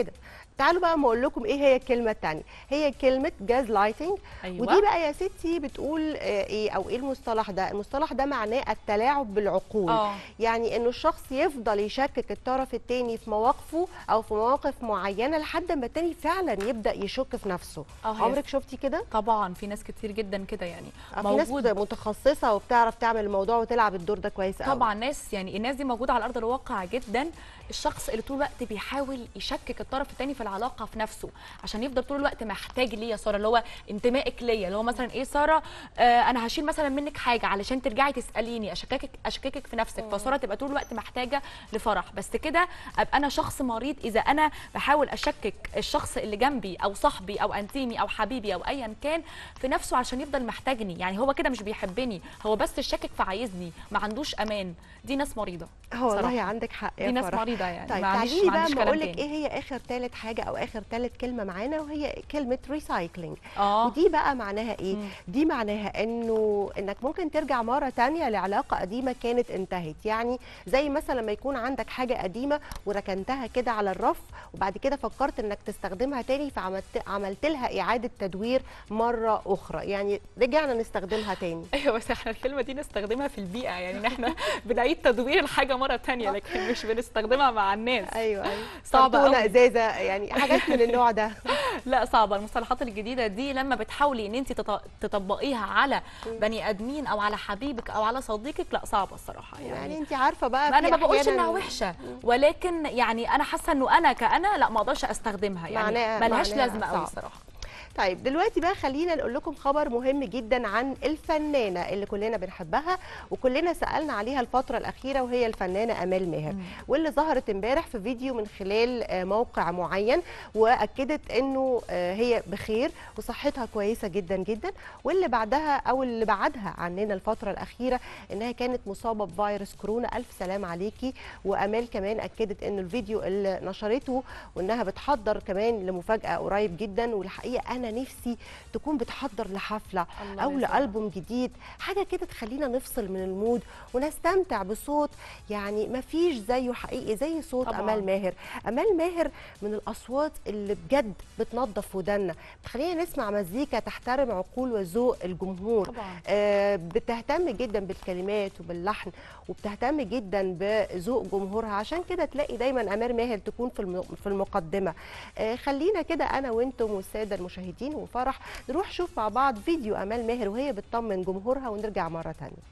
تعالوا بقى ما اقول لكم ايه هي الكلمه الثانيه هي كلمه جاز لايتنج أيوة. ودي بقى يا ستي بتقول آه، ايه او ايه المصطلح ده المصطلح ده معناه التلاعب بالعقول اه يعني انه الشخص يفضل يشكك الطرف الثاني في مواقفه او في مواقف معينه لحد ما التاني فعلا يبدا يشك في نفسه اه هي عمرك شفتي كده طبعا في ناس كتير جدا كده يعني آه، في ناس موجود متخصصه وبتعرف تعمل الموضوع وتلعب الدور ده كويس قوي طبعا ناس يعني الناس دي موجوده على ارض الواقع جدا الشخص اللي طول الوقت بيحاول يشكك الطرف الثاني في العلاقه في نفسه عشان يفضل طول الوقت محتاج ليه يا ساره اللي هو انتمائك ليا اللي هو مثلا ايه ساره آه انا هشيل مثلا منك حاجه علشان ترجعي تساليني اشككك اشككك في نفسك فساره تبقى طول الوقت محتاجه لفرح بس كده ابقى انا شخص مريض اذا انا بحاول اشكك الشخص اللي جنبي او صاحبي او انتيمي او حبيبي او ايا كان في نفسه عشان يفضل محتاجني يعني هو كده مش بيحبني هو بس الشاكك فعايزني ما عندوش امان دي ناس مريضه هو والله صراحة. عندك حق يا دي ناس فرح. مريضه يعني طيب معلش تعالي ما بقى عنديش ما كلام اقول لك تاني. ايه هي اخر ثالث حاجه او اخر ثالث كلمه معانا وهي كلمه ريسايكلينج اه ودي بقى معناها ايه مم. دي معناها انه انك ممكن ترجع مره تانية لعلاقه قديمه كانت انتهت يعني زي مثلا لما يكون عندك حاجه قديمه وركنتها كده على الرف وبعد كده فكرت انك تستخدمها تاني فعملت عملت لها اعاده تدوير مره اخرى يعني رجعنا نستخدمها تاني ايوه بس احنا الكلمه دي نستخدمها في البيئه يعني ان احنا بنعيد تدوير الحاجه مره تانية لكن مش بنستخدمها مع الناس ايوه ايوه صعبة كرتونة أوي. ازازه يعني حاجات من النوع ده لا صعبه المصطلحات الجديده دي لما بتحاولي ان انت تط- تطبقيها على بني ادمين او على حبيبك او على صديقك لا صعبه الصراحه يعني يعني انت عارفه بقى ما انا في ما بقولش أحياناً- انها وحشه ولكن يعني انا حاسه انه انا كانا لا ما اقدرش استخدمها يعني معناها- ملهاش معناها لازمه قوي صعب. الصراحه طيب دلوقتي بقى خلينا نقول لكم خبر مهم جدا عن الفنانه اللي كلنا بنحبها وكلنا سالنا عليها الفتره الاخيره وهي الفنانه امال ماهر واللي ظهرت امبارح في فيديو من خلال آه، موقع معين واكدت انه آه، هي بخير وصحتها كويسه جدا جدا واللي بعدها او اللي بعدها عننا الفتره الاخيره انها كانت مصابه بفيروس كورونا الف سلام عليكي وامال كمان اكدت انه الفيديو اللي نشرته وانها بتحضر كمان لمفاجاه قريب جدا والحقيقه انا نفسي تكون بتحضر لحفله الله او يسعدك. لالبوم جديد حاجه كده تخلينا نفصل من المود ونستمتع بصوت يعني ما فيش زيه حقيقي زي صوت طبعاً. امال ماهر امال ماهر من الاصوات اللي بجد بتنظف ودنا بتخلينا نسمع مزيكا تحترم عقول وذوق الجمهور طبعا آه، بتهتم جدا بالكلمات وباللحن وبتهتم جدا بذوق جمهورها عشان كده تلاقي دايما امال ماهر تكون في الم- في المقدمه آه، خلينا كده انا وانتم والساده المشاهدين وفرح نروح نشوف مع بعض فيديو امال ماهر وهي بتطمن جمهورها ونرجع مره ثانيه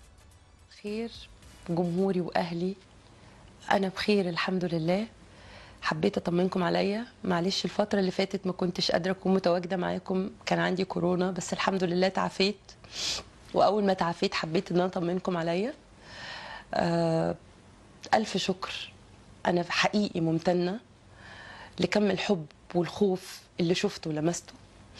خير جمهوري واهلي انا بخير الحمد لله حبيت اطمنكم عليا معلش الفتره اللي فاتت ما كنتش قادره اكون متواجده معاكم كان عندي كورونا بس الحمد لله تعافيت واول ما تعافيت حبيت ان انا اطمنكم عليا آه الف شكر انا حقيقي ممتنه لكم الحب والخوف اللي شفته ولمسته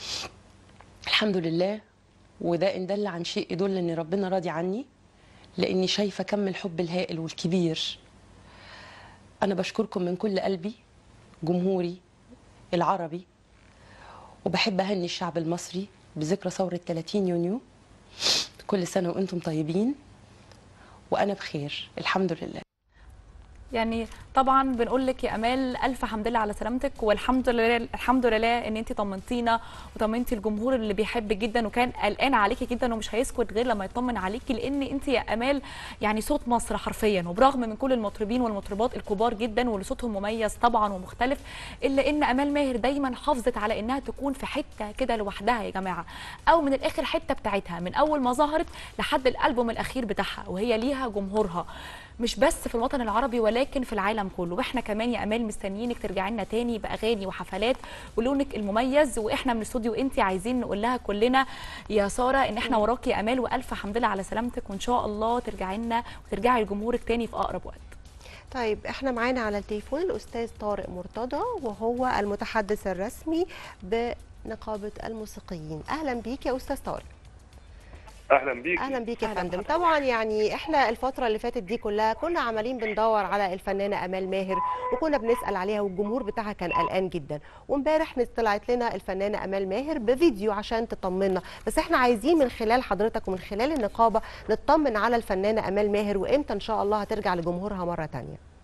الحمد لله وده ان دل عن شيء يدل ان ربنا راضي عني لاني شايفه كم الحب الهائل والكبير انا بشكركم من كل قلبي جمهوري العربي وبحب اهني الشعب المصري بذكرى ثوره 30 يونيو كل سنه وانتم طيبين وانا بخير الحمد لله يعني طبعا بنقول لك يا امال الف حمد لله على سلامتك والحمد لله الحمد لله ان انت طمنتينا وطمنتي الجمهور اللي بيحبك جدا وكان قلقان عليكي جدا ومش هيسكت غير لما يطمن عليكي لان انت يا امال يعني صوت مصر حرفيا وبرغم من كل المطربين والمطربات الكبار جدا واللي صوتهم مميز طبعا ومختلف الا ان امال ماهر دايما حافظت على انها تكون في حته كده لوحدها يا جماعه او من الاخر حته بتاعتها من اول ما ظهرت لحد الالبوم الاخير بتاعها وهي ليها جمهورها مش بس في الوطن العربي ولكن في العالم كله واحنا كمان يا امال مستنيينك ترجعي لنا تاني باغاني وحفلات ولونك المميز واحنا من الاستوديو انت عايزين نقول لها كلنا يا ساره ان احنا وراكي يا امال والف حمد لله على سلامتك وان شاء الله ترجعي لنا وترجعي لجمهورك تاني في اقرب وقت طيب احنا معانا على التليفون الاستاذ طارق مرتضى وهو المتحدث الرسمي بنقابه الموسيقيين اهلا بيك يا استاذ طارق اهلا بيك اهلا بيك يا أهلاً فندم بحضرتك. طبعا يعني احنا الفتره اللي فاتت دي كلها كنا عمالين بندور على الفنانه امال ماهر وكنا بنسال عليها والجمهور بتاعها كان قلقان جدا وامبارح طلعت لنا الفنانه امال ماهر بفيديو عشان تطمنا بس احنا عايزين من خلال حضرتك ومن خلال النقابه نطمن على الفنانه امال ماهر وامتى ان شاء الله هترجع لجمهورها مره تانية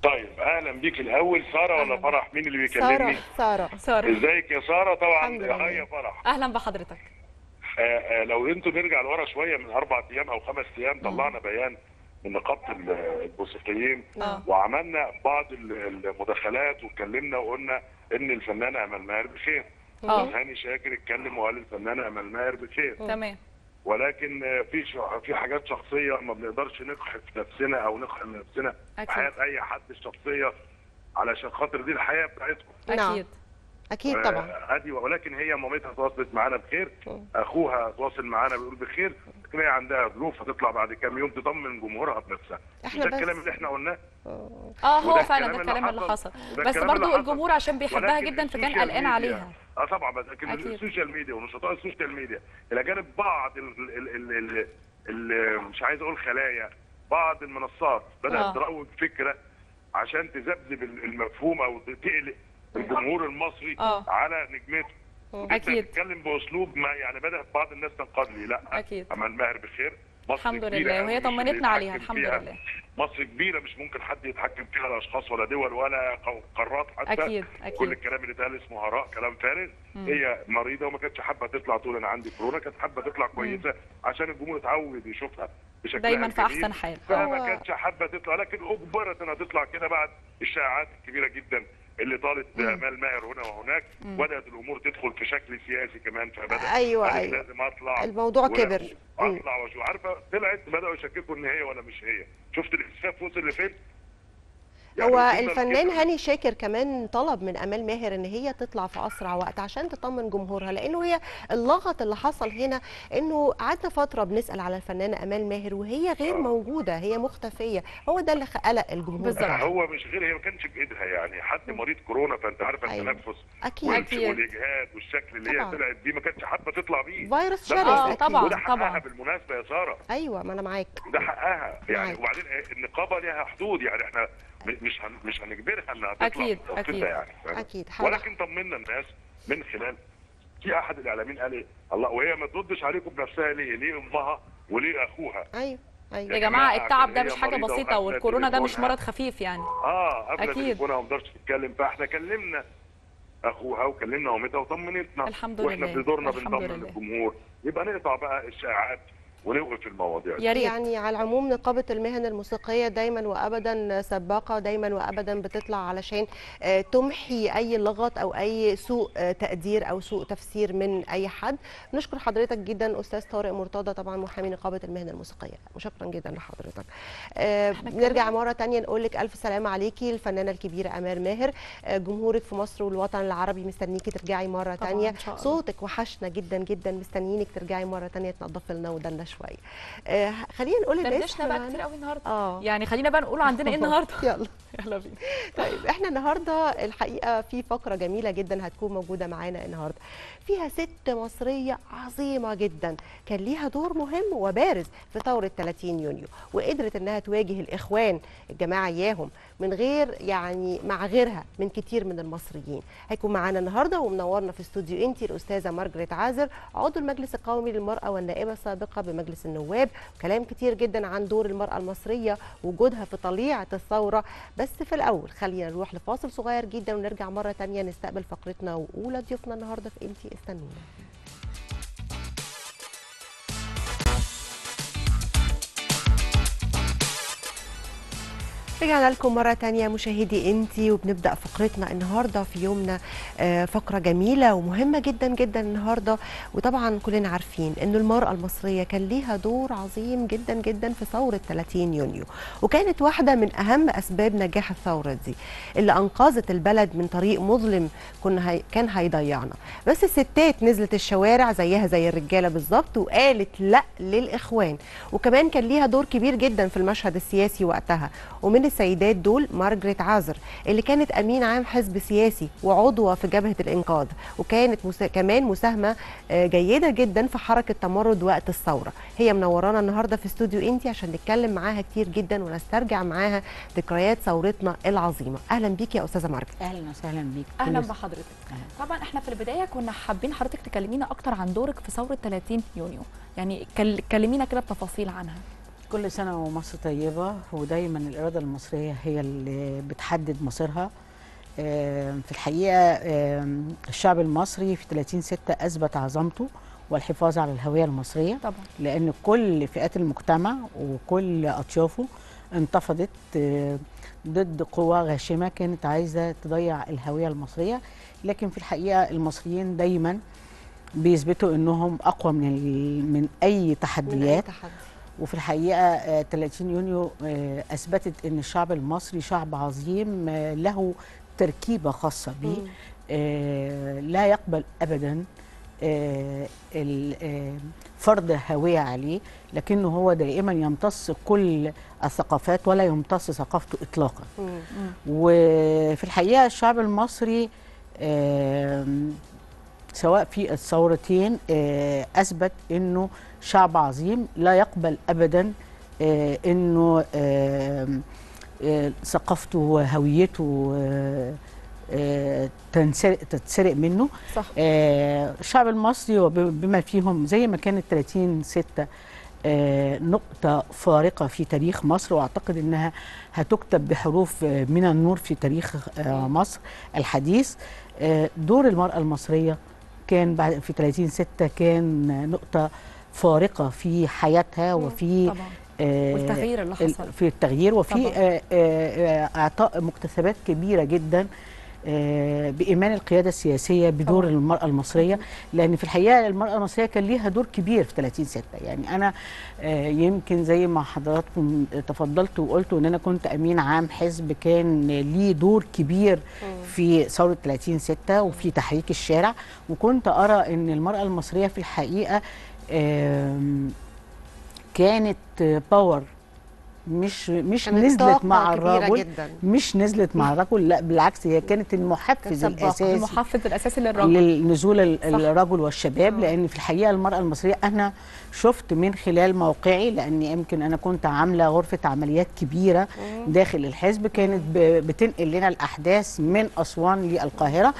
طيب اهلا بيك الاول ساره ولا أهلاً. فرح مين اللي ساره بيكلمني ساره ساره ازيك يا ساره طبعا الحمد لله. هيا فرح اهلا بحضرتك آه آه لو انتوا نرجع لورا شويه من اربع ايام او خمس ايام طلعنا بيان من نقابه ال- الموسيقيين آه. وعملنا بعض ال- المداخلات واتكلمنا وقلنا ان الفنانه امل ماهر بخير آه. هاني شاكر اتكلم وقال الفنانه امل ماهر بخير تمام ولكن آه، في ش- في حاجات شخصيه ما بنقدرش نقحف نفسنا او نقحم نفسنا في أكيد. حياه اي حد الشخصيه علشان خاطر دي الحياه بتاعتكم نعم. اكيد اكيد طبعا آه، ادي ولكن هي مامتها تواصلت معانا بخير اخوها تواصل معانا بيقول بخير لكن هي عندها ظروف هتطلع بعد كام يوم تطمن جمهورها بنفسها إحنا ده بس- الكلام اللي احنا قلناه اه هو وده فعلا الكلام ده اللي الكلام اللي حصل. حصل وده بس الكلام برضو اللي حصل. الجمهور عشان بيحبها ولكن جدا فكان السوشيال قلقان ميديا- عليها اه طبعا بس لكن أكيد. السوشيال ميديا ونشطاء السوشيال ميديا الى جانب بعض ال ال ال ال ال مش عايز اقول خلايا بعض المنصات بدات آه. تروج فكره عشان تذبذب المفهوم او تقلق الجمهور المصري آه. على نجمته أكيد. بتتكلم باسلوب ما يعني بدات بعض الناس تنقاد لي لا أكيد. امل ماهر بخير مصر الحمد كبيرة لله، أوي وهي مش اللي طمنتنا عليها، يتحكم الحمد فيها. لله. مصر كبيره مش ممكن حد يتحكم فيها لا اشخاص ولا دول ولا قارات حتى أكيد، أكيد. كل الكلام اللي اتقال اسمه هراء كلام فارغ هي مريضه وما كانتش حابه تطلع تقول انا عندي كورونا كانت حابه تطلع كويسه عشان الجمهور يتعود يشوفها بشكل دايماً في أحسن حال. فما هو- كانتش حابه تطلع لكن اجبرت انها تطلع كده بعد الشائعات الكبيره جدا اللي طالت بامال ماهر هنا وهناك بدات الامور تدخل في شكل سياسي كمان فبدا أيوة، قالت أيوة. لازم اطلع الموضوع و- كبر. مم. اطلع وشو عارفه طلعت بداوا يشككوا ان هي ولا مش هي شفت الاسفاف وصل لفين يعني هو وصلنا الفنان لكده. هاني شاكر كمان طلب من امال ماهر ان هي تطلع في اسرع وقت عشان تطمن جمهورها لانه هي اللغط اللي حصل هنا انه قعدنا فتره بنسال على الفنانه امال ماهر وهي غير موجوده هي مختفيه هو ده اللي قلق الجمهور بالظبط. بتاعها. هو مش غير هي ما كانش بايدها يعني حد مريض كورونا فانت عارفه أيوة. التنفس اكيد وال- أكيد. والاجهاد والشكل اللي طبعا. هي طلعت بيه ما كانتش حابه تطلع بيه فيروس ده شرس آه، اكيد طبعاً. وده حقها طبعاً. بالمناسبه يا ساره ايوه ما انا معاك ده حقها يعني معاك. وبعدين النقابه ليها حدود يعني احنا م- مش هن مش هنجبرها انها تطلع أكيد، أو أكيد. كده يعني فاهم؟ أكيد. حاضر. ولكن طمنا الناس من خلال في احد الاعلاميين قال ايه الله وهي ما تردش عليكم بنفسها ليه ليه امها وليه اخوها ايوه يا ايوه جماعه جماعة التعب ده هي مش حاجه مريضة بسيطه وقافلة والكورونا ده مش تليفونها. مرض خفيف يعني اه قبل أكيد. تليفونها ما تقدرش تتكلم فاحنا كلمنا اخوها وكلمنا مامتها وطمنتنا الحمد واحنا لله. بدورنا الحمد بنطمن لله. الجمهور يبقى نقطع بقى الشائعات ونوقف المواضيع دي. يا ريت يعني على العموم نقابة المهن الموسيقية دايما وأبدا سباقة دايما وأبدا بتطلع علشان آه، تمحي أي لغط أو أي سوء آه، تقدير أو سوء تفسير من أي حد نشكر حضرتك جدا أستاذ طارق مرتضى طبعا محامي نقابة المهن الموسيقية شكرا جدا لحضرتك آه، إحنا نرجع اتكلمنا- مرة تانية نقول لك ألف سلامة عليكي الفنانة الكبيرة أمال ماهر آه، جمهورك في مصر والوطن العربي مستنيكي ترجعي مرة طبعاً، تانية إن شاء الله. صوتك وحشنا جدا جدا مستنيينك ترجعي مرة تانية تنظفي لنا ودنا شوية آه، خلينا نقول للناس دردشنا بقى إحنا كتير قوي النهارده اه يعني خلينا بقى نقول عندنا ايه النهارده يلا يلا بينا طيب احنا النهارده الحقيقه في فقره جميله جدا هتكون موجوده معانا النهارده فيها ست مصريه عظيمه جدا كان ليها دور مهم وبارز في ثوره 30 يونيو وقدرت انها تواجه الاخوان الجماعه اياهم من غير يعني مع غيرها من كتير من المصريين هيكون معانا النهارده ومنورنا في استوديو انتي الاستاذه مارجريت عازر عضو المجلس القومي للمراه والنائبه السابقه بمجلس النواب كلام كتير جدا عن دور المراه المصريه وجودها في طليعه الثوره بس في الاول خلينا نروح لفاصل صغير جدا ونرجع مره تانية نستقبل فقرتنا واولى ضيوفنا النهارده في انتي استنونا رجعنا لكم مرة تانية مشاهدي انتي وبنبدأ فقرتنا النهاردة في يومنا آه، فقرة جميلة ومهمة جدا جدا النهاردة وطبعا كلنا عارفين ان المرأة المصرية كان ليها دور عظيم جدا جدا في ثورة 30 يونيو وكانت واحدة من أهم أسباب نجاح الثورة دي اللي أنقذت البلد من طريق مظلم كنا هي كان هيضيعنا بس الستات نزلت الشوارع زيها زي الرجالة بالظبط وقالت لا للإخوان وكمان كان ليها دور كبير جدا في المشهد السياسي وقتها ومن السيدات دول مارجريت عازر اللي كانت امين عام حزب سياسي وعضوه في جبهه الانقاذ وكانت مسا... كمان مساهمه آه، جيده جدا في حركه تمرد وقت الثوره هي منورانا النهارده في استوديو انتي عشان نتكلم معاها كتير جدا ونسترجع معاها ذكريات ثورتنا العظيمه اهلا بيكي يا استاذه مارجريت اهلا وسهلا بيك اهلا كل- بحضرتك طبعا احنا في البدايه كنا حابين حضرتك تكلمينا اكتر عن دورك في ثوره 30 يونيو يعني كل- كلمينا كده بتفاصيل عنها كل سنة ومصر طيبة ودايما الإرادة المصرية هي اللي بتحدد مصيرها آم، في الحقيقة آم، الشعب المصري في 30 ستة أثبت عظمته والحفاظ على الهوية المصرية طبعا لأن كل فئات المجتمع وكل أطيافه انتفضت آه، ضد قوى غاشمة كانت عايزة تضيع الهوية المصرية لكن في الحقيقة المصريين دايما بيثبتوا انهم اقوى من ال- من اي من أي تحديات تحدي وفي الحقيقه آه، 30 يونيو آه، اثبتت ان الشعب المصري شعب عظيم آه، له تركيبه خاصه به مم. آه، لا يقبل ابدا آه، ال- آه، فرض هويه عليه لكنه هو دائما يمتص كل الثقافات ولا يمتص ثقافته اطلاقا مم. وفي الحقيقه الشعب المصري آم، سواء في الثورتين آه، اثبت انه شعب عظيم لا يقبل ابدا آه، انه آم، آه، ثقافته وهويته آه، آه، تنسرق تتسرق منه صح آه، الشعب المصري وبما فيهم زي ما كانت 30 ستة آه، نقطة فارقة في تاريخ مصر وأعتقد أنها هتكتب بحروف آه، من النور في تاريخ آه، مصر الحديث آه، دور المرأة المصرية كان بعد في 30 ستة كان نقطة فارقة في حياتها وفي طبعا آه، والتغيير اللي ال- حصل في التغيير وفي طبعاً. آه، آه، آه، اعطاء مكتسبات كبيره جدا آه، بايمان القياده السياسيه بدور طبعاً. المراه المصريه لان في الحقيقه المراه المصريه كان ليها دور كبير في 30 6 يعني انا آه، يمكن زي ما حضراتكم تفضلتوا وقلتوا ان انا كنت امين عام حزب كان ليه دور كبير في ثوره 30 6 وفي تحريك الشارع وكنت ارى ان المراه المصريه في الحقيقه آم، كانت باور مش مش كانت نزلت طاقة مع كبيرة الرجل جدا مش نزلت مع الرجل لا بالعكس هي كانت المحفز كانت سباقة. الاساسي المحفز الاساسي للرجل للنزول ال- صح. الرجل والشباب آه. لان في الحقيقه المراه المصريه انا شفت من خلال موقعي لان يمكن انا كنت عامله غرفه عمليات كبيره داخل الحزب كانت ب- بتنقل لنا الاحداث من اسوان للقاهره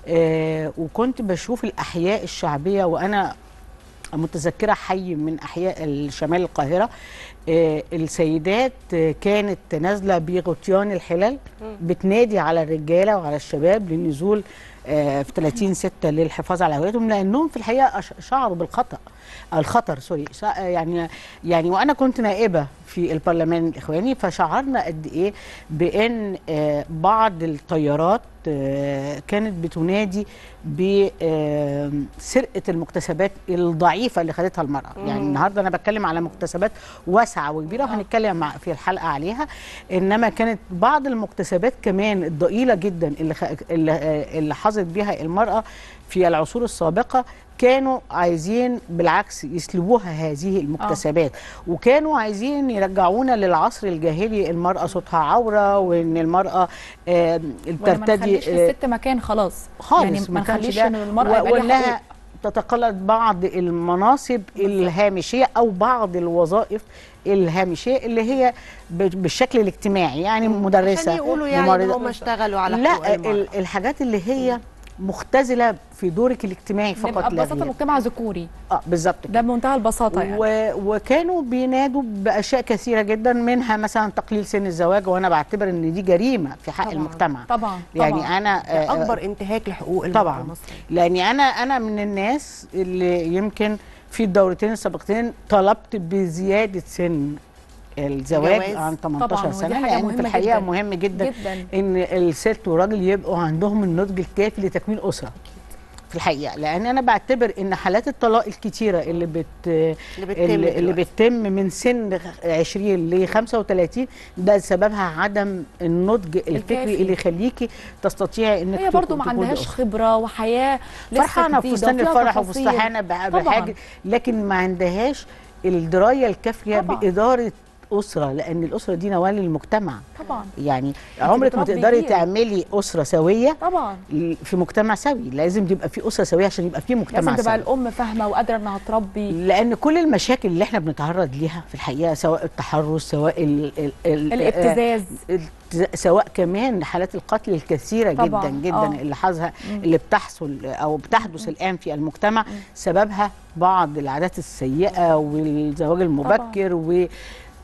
آه وكنت بشوف الاحياء الشعبيه وانا متذكره حي من احياء شمال القاهره آه، السيدات آه، كانت نازله بغطيان الحلل بتنادي على الرجاله وعلى الشباب للنزول آه، في 30 6 للحفاظ على هويتهم لانهم في الحقيقه أش- شعروا بالخطا الخطر سوري شع- يعني يعني وانا كنت نائبه في البرلمان الاخواني فشعرنا قد ايه بان آه، بعض التيارات آه، كانت بتنادي بسرقه المكتسبات الضعيفه اللي خدتها المراه يعني النهارده انا بتكلم على مكتسبات واسعه وكبيره وهنتكلم مع- في الحلقه عليها انما كانت بعض المكتسبات كمان الضئيله جدا اللي خ... اللي, آه، اللي حظت بها المراه في العصور السابقه كانوا عايزين بالعكس يسلبوها هذه المكتسبات وكانوا عايزين يرجعونا للعصر الجاهلي المرأة صوتها عورة وان المرأة آه ولا ما ترتدي نخليش آه، للست مكان خلاص خالص يعني ما كانش نخليش ده. ان المراه و- يبقى ليها وانها حقوق. تتقلد بعض المناصب الهامشيه او بعض الوظائف الهامشيه اللي هي ب- بالشكل الاجتماعي يعني مدرسه عشان يقولوا يعني ان ممرضة. هم اشتغلوا على حقوق لا المرأة. ال- الحاجات اللي هي مختزله في دورك الاجتماعي نبقى فقط لا ببساطه غير مجتمع ذكوري اه بالظبط ده بمنتهى البساطه يعني و... وكانوا بينادوا باشياء كثيره جدا منها مثلا تقليل سن الزواج وانا بعتبر ان دي جريمه في حق طبعاً. المجتمع طبعا يعني طبعا انا ده آه، اكبر انتهاك لحقوق المرأة طبعاً. المصرية لاني انا انا من الناس اللي يمكن في الدورتين السابقتين طلبت بزياده سن الزواج الجواز. عن 18 طبعاً، ودي سنه حاجة لان في مهمة الحقيقه جداً. مهم جدا, جدا ان الست والراجل يبقوا عندهم النضج الكافي لتكوين اسره في الحقيقه لان انا بعتبر ان حالات الطلاق الكتيره اللي بت اللي بتتم اللي, اللي دلوقتي. بتتم من سن 20 ل 35 ده سببها عدم النضج الفكري الكافي. اللي يخليكي تستطيعي انك هي برضو تكون- ما تكوني عندهاش أسرة. خبره وحياه لسه فرحانه جديدة بفستان وفيها الفرح تفاصيل. وفستانه بح- طبعاً. بحاجه لكن ما عندهاش الدرايه الكافيه طبعاً. باداره اسره لان الاسره دي نواه للمجتمع طبعا يعني عمرك ما بتربي تقدري جيل. تعملي اسره سويه طبعا في مجتمع سوي لازم يبقى في اسره سويه عشان يبقى في مجتمع لازم تبقى سوي الام فاهمه وقادره انها تربي لان كل المشاكل اللي احنا بنتعرض ليها في الحقيقه سواء التحرش سواء ال ال ال الابتزاز الت- سواء كمان حالات القتل الكثيره طبعاً، جدا جدا آه. اللي حظها اللي بتحصل او بتحدث الان في المجتمع سببها بعض العادات السيئه والزواج المبكر و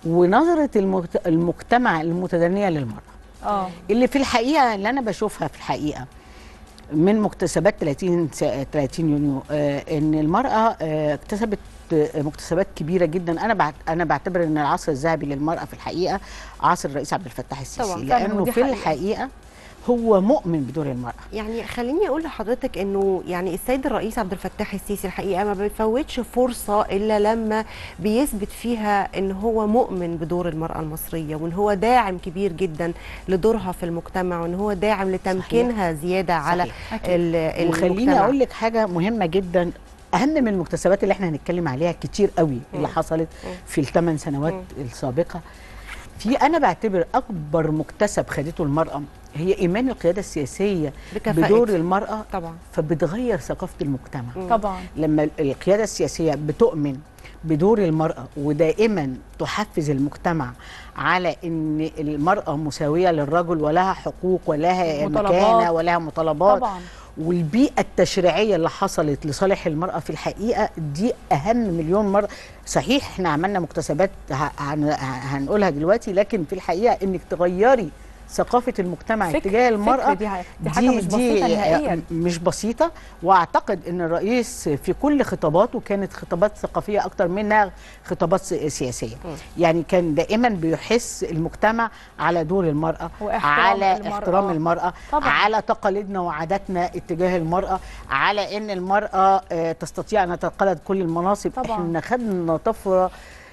ونظره المجت- المجتمع المتدنيه للمراه اه اللي في الحقيقه اللي انا بشوفها في الحقيقه من مكتسبات 30 س- 30 يونيو آه، ان المراه آه، اكتسبت آه، مكتسبات كبيره جدا انا بعت انا بعتبر ان العصر الذهبي للمراه في الحقيقه عصر الرئيس عبد الفتاح السيسي طبعاً، فعلاً، لانه ودي في حقيقة. الحقيقه هو مؤمن بدور المراه يعني خليني اقول لحضرتك انه يعني السيد الرئيس عبد الفتاح السيسي الحقيقه ما بيفوتش فرصه الا لما بيثبت فيها ان هو مؤمن بدور المراه المصريه وان هو داعم كبير جدا لدورها في المجتمع وان هو داعم لتمكينها زياده على صحيح. ال- وخليني المجتمع. اقول لك حاجه مهمه جدا اهم من المكتسبات اللي احنا هنتكلم عليها كتير قوي اللي حصلت في الثمان سنوات السابقه في انا بعتبر اكبر مكتسب خدته المراه هي ايمان القياده السياسيه بكفاءة. بدور المراه طبعا فبتغير ثقافه المجتمع طبعا لما القياده السياسيه بتؤمن بدور المراه ودائما تحفز المجتمع على ان المراه مساويه للرجل ولها حقوق ولها مطالبات. مكانه ولها مطالبات طبعا والبيئة التشريعية اللي حصلت لصالح المرأة في الحقيقة دي أهم مليون مرة صحيح احنا عملنا مكتسبات ه- هن- هنقولها دلوقتي لكن في الحقيقة انك تغيري ثقافة المجتمع فكر- اتجاه المرأة فكر دي ح- دي حاجة مش بسيطة نهائياً. مش بسيطة واعتقد ان الرئيس في كل خطاباته كانت خطابات ثقافية اكتر منها خطابات س- سياسية يعني كان دائما بيحس المجتمع على دور المرأة واحترام على المرأة. احترام المرأة طبعاً. على تقاليدنا وعاداتنا اتجاه المرأة على ان المرأة آه، تستطيع ان تتقلد كل المناصب طبعاً. احنا خدنا طفرة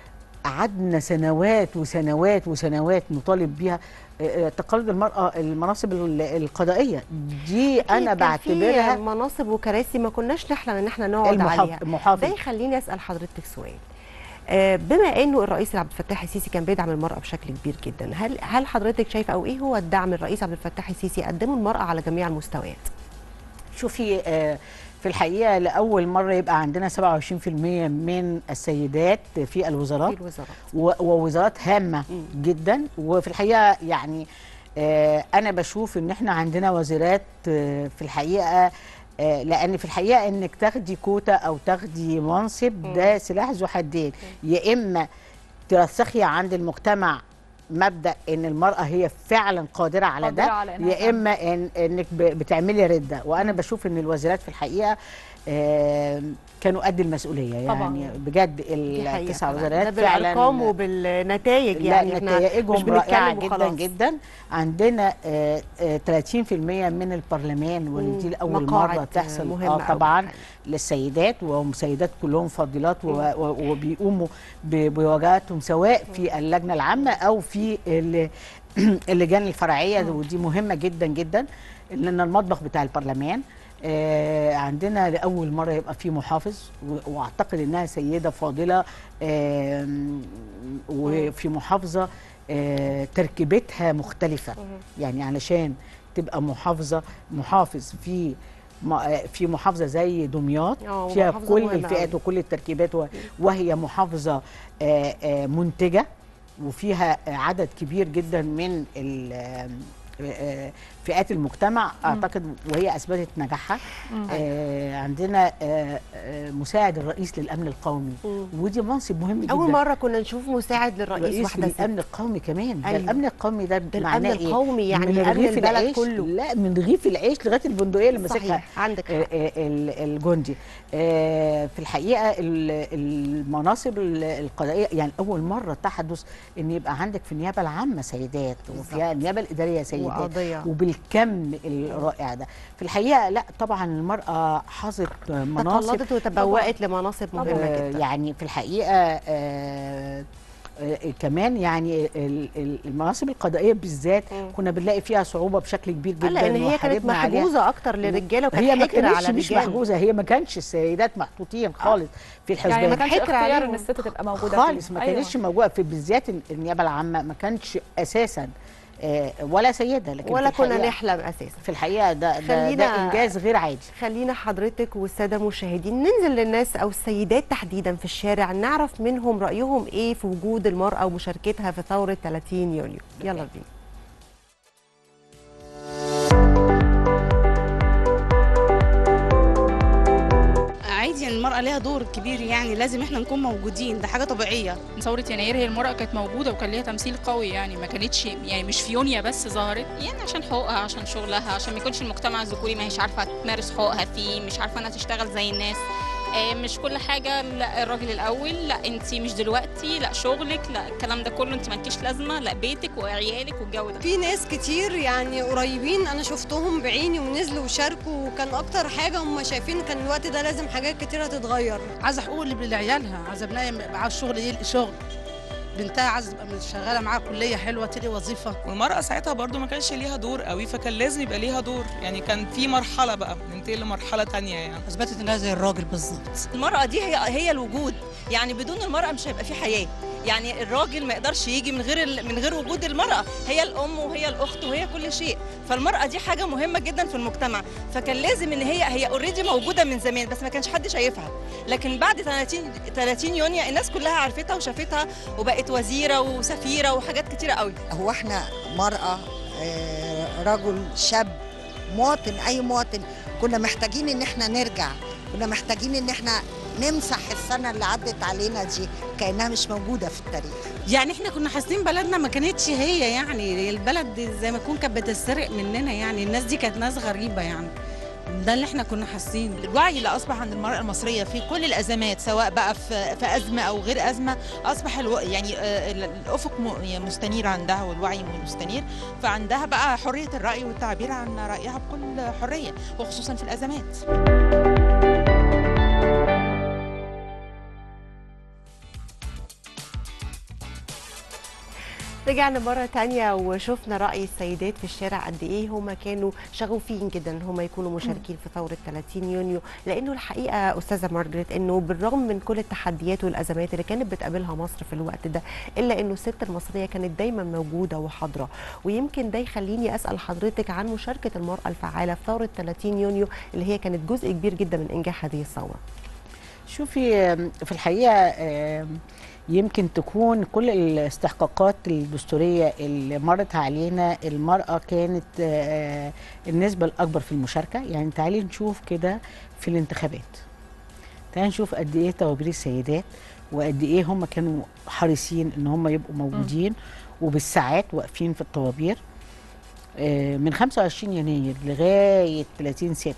قعدنا سنوات وسنوات وسنوات نطالب بيها آه، آه، تقلد المرأة المناصب ال- القضائية دي انا كان في بعتبرها مناصب وكراسي ما كناش نحلم ان احنا نقعد المحافظ- عليها المحافظ. ده يخليني اسال حضرتك سؤال آه، بما انه الرئيس عبد الفتاح السيسي كان بيدعم المراه بشكل كبير جدا هل هل حضرتك شايفه او ايه هو الدعم الرئيس عبد الفتاح السيسي قدمه المراه على جميع المستويات شوفي آه، في الحقيقة لأول مرة يبقى عندنا 27% من السيدات في الوزارات في الوزارات و- ووزارات هامه جدا وفي الحقيقه يعني آه، انا بشوف ان احنا عندنا وزارات آه، في الحقيقه آه، لان في الحقيقه انك تاخدي كوتا او تاخدي منصب ده سلاح ذو حدين يا اما ترسخي عند المجتمع مبدا ان المراه هي فعلا قادره على قادرة ده على إنها يا اما إن انك ب- بتعملي رده وانا بشوف ان الوزارات في الحقيقه آه، كانوا قد المسؤوليه طبعاً. يعني بجد دي حقيقة التسع طبعاً. وزارات ده بالارقام وبالنتائج لا يعني احنا مش نتائجهم رائعه بنتكلم جدا وخلاص. جدا عندنا آه، آه، 30% من البرلمان ودي لاول مقاعد مره تحصل مهمة اه أوي طبعا الحقيقة. للسيدات وهم سيدات كلهم فاضلات و- و- وبيقوموا ب- بواجهاتهم سواء في اللجنه العامه او في ال- اللجان الفرعيه ودي مهمه جدا جدا لان المطبخ بتاع البرلمان آه عندنا لاول مره يبقى في محافظ و- واعتقد انها سيده فاضله آم، وفي محافظه آه تركيبتها مختلفه يعني علشان تبقى محافظه محافظ في م- آه، في محافظه زي دمياط آه، فيها محافظة كل مهمة الفئات أوي. وكل التركيبات و- وهي محافظه آه، آه، منتجه وفيها عدد كبير جدا من ال- آه، آه، فئات المجتمع اعتقد وهي اثبتت نجاحها آه، عندنا آه، آه، مساعد الرئيس للامن القومي ودي منصب مهم جدا اول مره كنا نشوف مساعد للرئيس رئيس واحده ست للامن القومي كمان ده أيوة. الامن القومي ده, ده معناه الأمن إيه؟ القومي يعني من أمن رغيف البلد العيش كله. لا من رغيف العيش لغايه البندقيه اللي ماسكها صحيح عندك آه، حق. آه، ال- الجندي آه، في الحقيقه ال- المناصب ال- القضائيه يعني اول مره تحدث ان يبقى عندك في النيابه العامه سيدات وفي النيابه الاداريه سيدات وقضية. وبالكم الرائع ده في الحقيقه لا طبعا المراه حظت مناصب تطلقت وتبوأت لمناصب مهمه آه، جدا يعني في الحقيقه آه، آه، كمان يعني ال- ال- المناصب القضائيه بالذات كنا بنلاقي فيها صعوبه بشكل كبير جدا لان هي كانت وحاربنا عليها. محجوزه اكتر للرجاله وكانت هي ما حكر على كانتش مش الرجال محجوزه هي ما كانش السيدات محطوطين خالص في الحسبان يعني ما كانش حكر اختيار عليهم. ان الست تبقى موجوده خالص فيه. ما أيوة. كانتش موجوده في بالذات النيابه العامه ما كانش اساسا آه، ولا سيده لكن ولا في كنا الحقيقة- نحلم اساسا في الحقيقه ده ده, خلينا- ده انجاز غير عادي خلينا حضرتك والساده المشاهدين ننزل للناس او السيدات تحديدا في الشارع نعرف منهم رايهم ايه في وجود المراه ومشاركتها في ثوره 30 يوليو يلا بينا عادي يعني المرأة ليها دور كبير يعني لازم احنا نكون موجودين ده حاجة طبيعية ثورة يناير هي المرأة كانت موجودة وكان ليها تمثيل قوي يعني ما كانتش يعني مش فيونيا بس ظهرت يعني عشان حقوقها عشان شغلها عشان ما يكونش المجتمع الذكوري ما هيش عارفه تمارس حقوقها فيه مش عارفه انها تشتغل زي الناس آه، مش كل حاجه لا الراجل الاول لا انت مش دلوقتي لا شغلك لا الكلام ده كله انت مالكيش لازمه لا بيتك وعيالك والجو ده في ناس كتير يعني قريبين انا شفتهم بعيني ونزلوا وشاركوا وكان اكتر حاجه هم شايفين كان الوقت ده لازم حاجات كتيره تتغير عايزه حقوق اللي لعيالها عايزه ابنها يبقى معاها الشغل يلقي شغل بنتها عايزه تبقى شغاله معاها كليه حلوه تلقي وظيفه والمرأة ساعتها برضو ما كانش ليها دور قوي فكان لازم يبقى ليها دور يعني كان في مرحلة بقى ننتقل لمرحلة تانية يعني اثبتت انها زي الراجل بالظبط المرأة دي هي هي الوجود يعني بدون المرأة مش هيبقى في حياة يعني الراجل ما يقدرش يجي من غير ال- من غير وجود المرأة هي الأم وهي الأخت وهي كل شيء فالمرأة دي حاجة مهمة جدا في المجتمع فكان لازم إن هي هي اوريدي موجودة من زمان بس ما كانش حد شايفها لكن بعد 30 30 يونيو الناس كلها عرفتها وشافتها وبقت وزيرة وسفيرة وحاجات كتيرة قوي هو احنا مرأة آه، رجل شاب مواطن أي مواطن كنا محتاجين إن احنا نرجع كنا محتاجين إن احنا نمسح السنة اللي عدت علينا دي كأنها مش موجودة في التاريخ يعني احنا كنا حاسين بلدنا ما كانتش هي يعني البلد زي ما تكون كانت بتسرق مننا يعني الناس دي كانت ناس غريبة يعني ده اللي احنا كنا حاسين الوعي اللي اصبح عند المراه المصريه في كل الازمات سواء بقى في في ازمه او غير ازمه اصبح الو... يعني آه، ال- الافق م- مستنير عندها والوعي مستنير فعندها بقى حريه الراي والتعبير عن رايها بكل حريه وخصوصا في الازمات رجعنا مرة تانية وشفنا رأي السيدات في الشارع قد إيه هما كانوا شغوفين جدا إن هما يكونوا مشاركين في ثورة 30 يونيو لأنه الحقيقة أستاذة مارجريت إنه بالرغم من كل التحديات والأزمات اللي كانت بتقابلها مصر في الوقت ده إلا إنه الست المصرية كانت دايما موجودة وحاضرة ويمكن ده يخليني أسأل حضرتك عن مشاركة المرأة الفعالة في ثورة 30 يونيو اللي هي كانت جزء كبير جدا من إنجاح هذه الثورة شوفي آم، في الحقيقه آم، يمكن تكون كل الاستحقاقات الدستوريه اللي مرت علينا المراه كانت آه، النسبه الاكبر في المشاركه يعني تعالي نشوف كده في الانتخابات تعالي نشوف قد ايه توابير السيدات وقد ايه هم كانوا حريصين ان هم يبقوا موجودين وبالساعات واقفين في الطوابير آه، من 25 يناير لغايه 30 6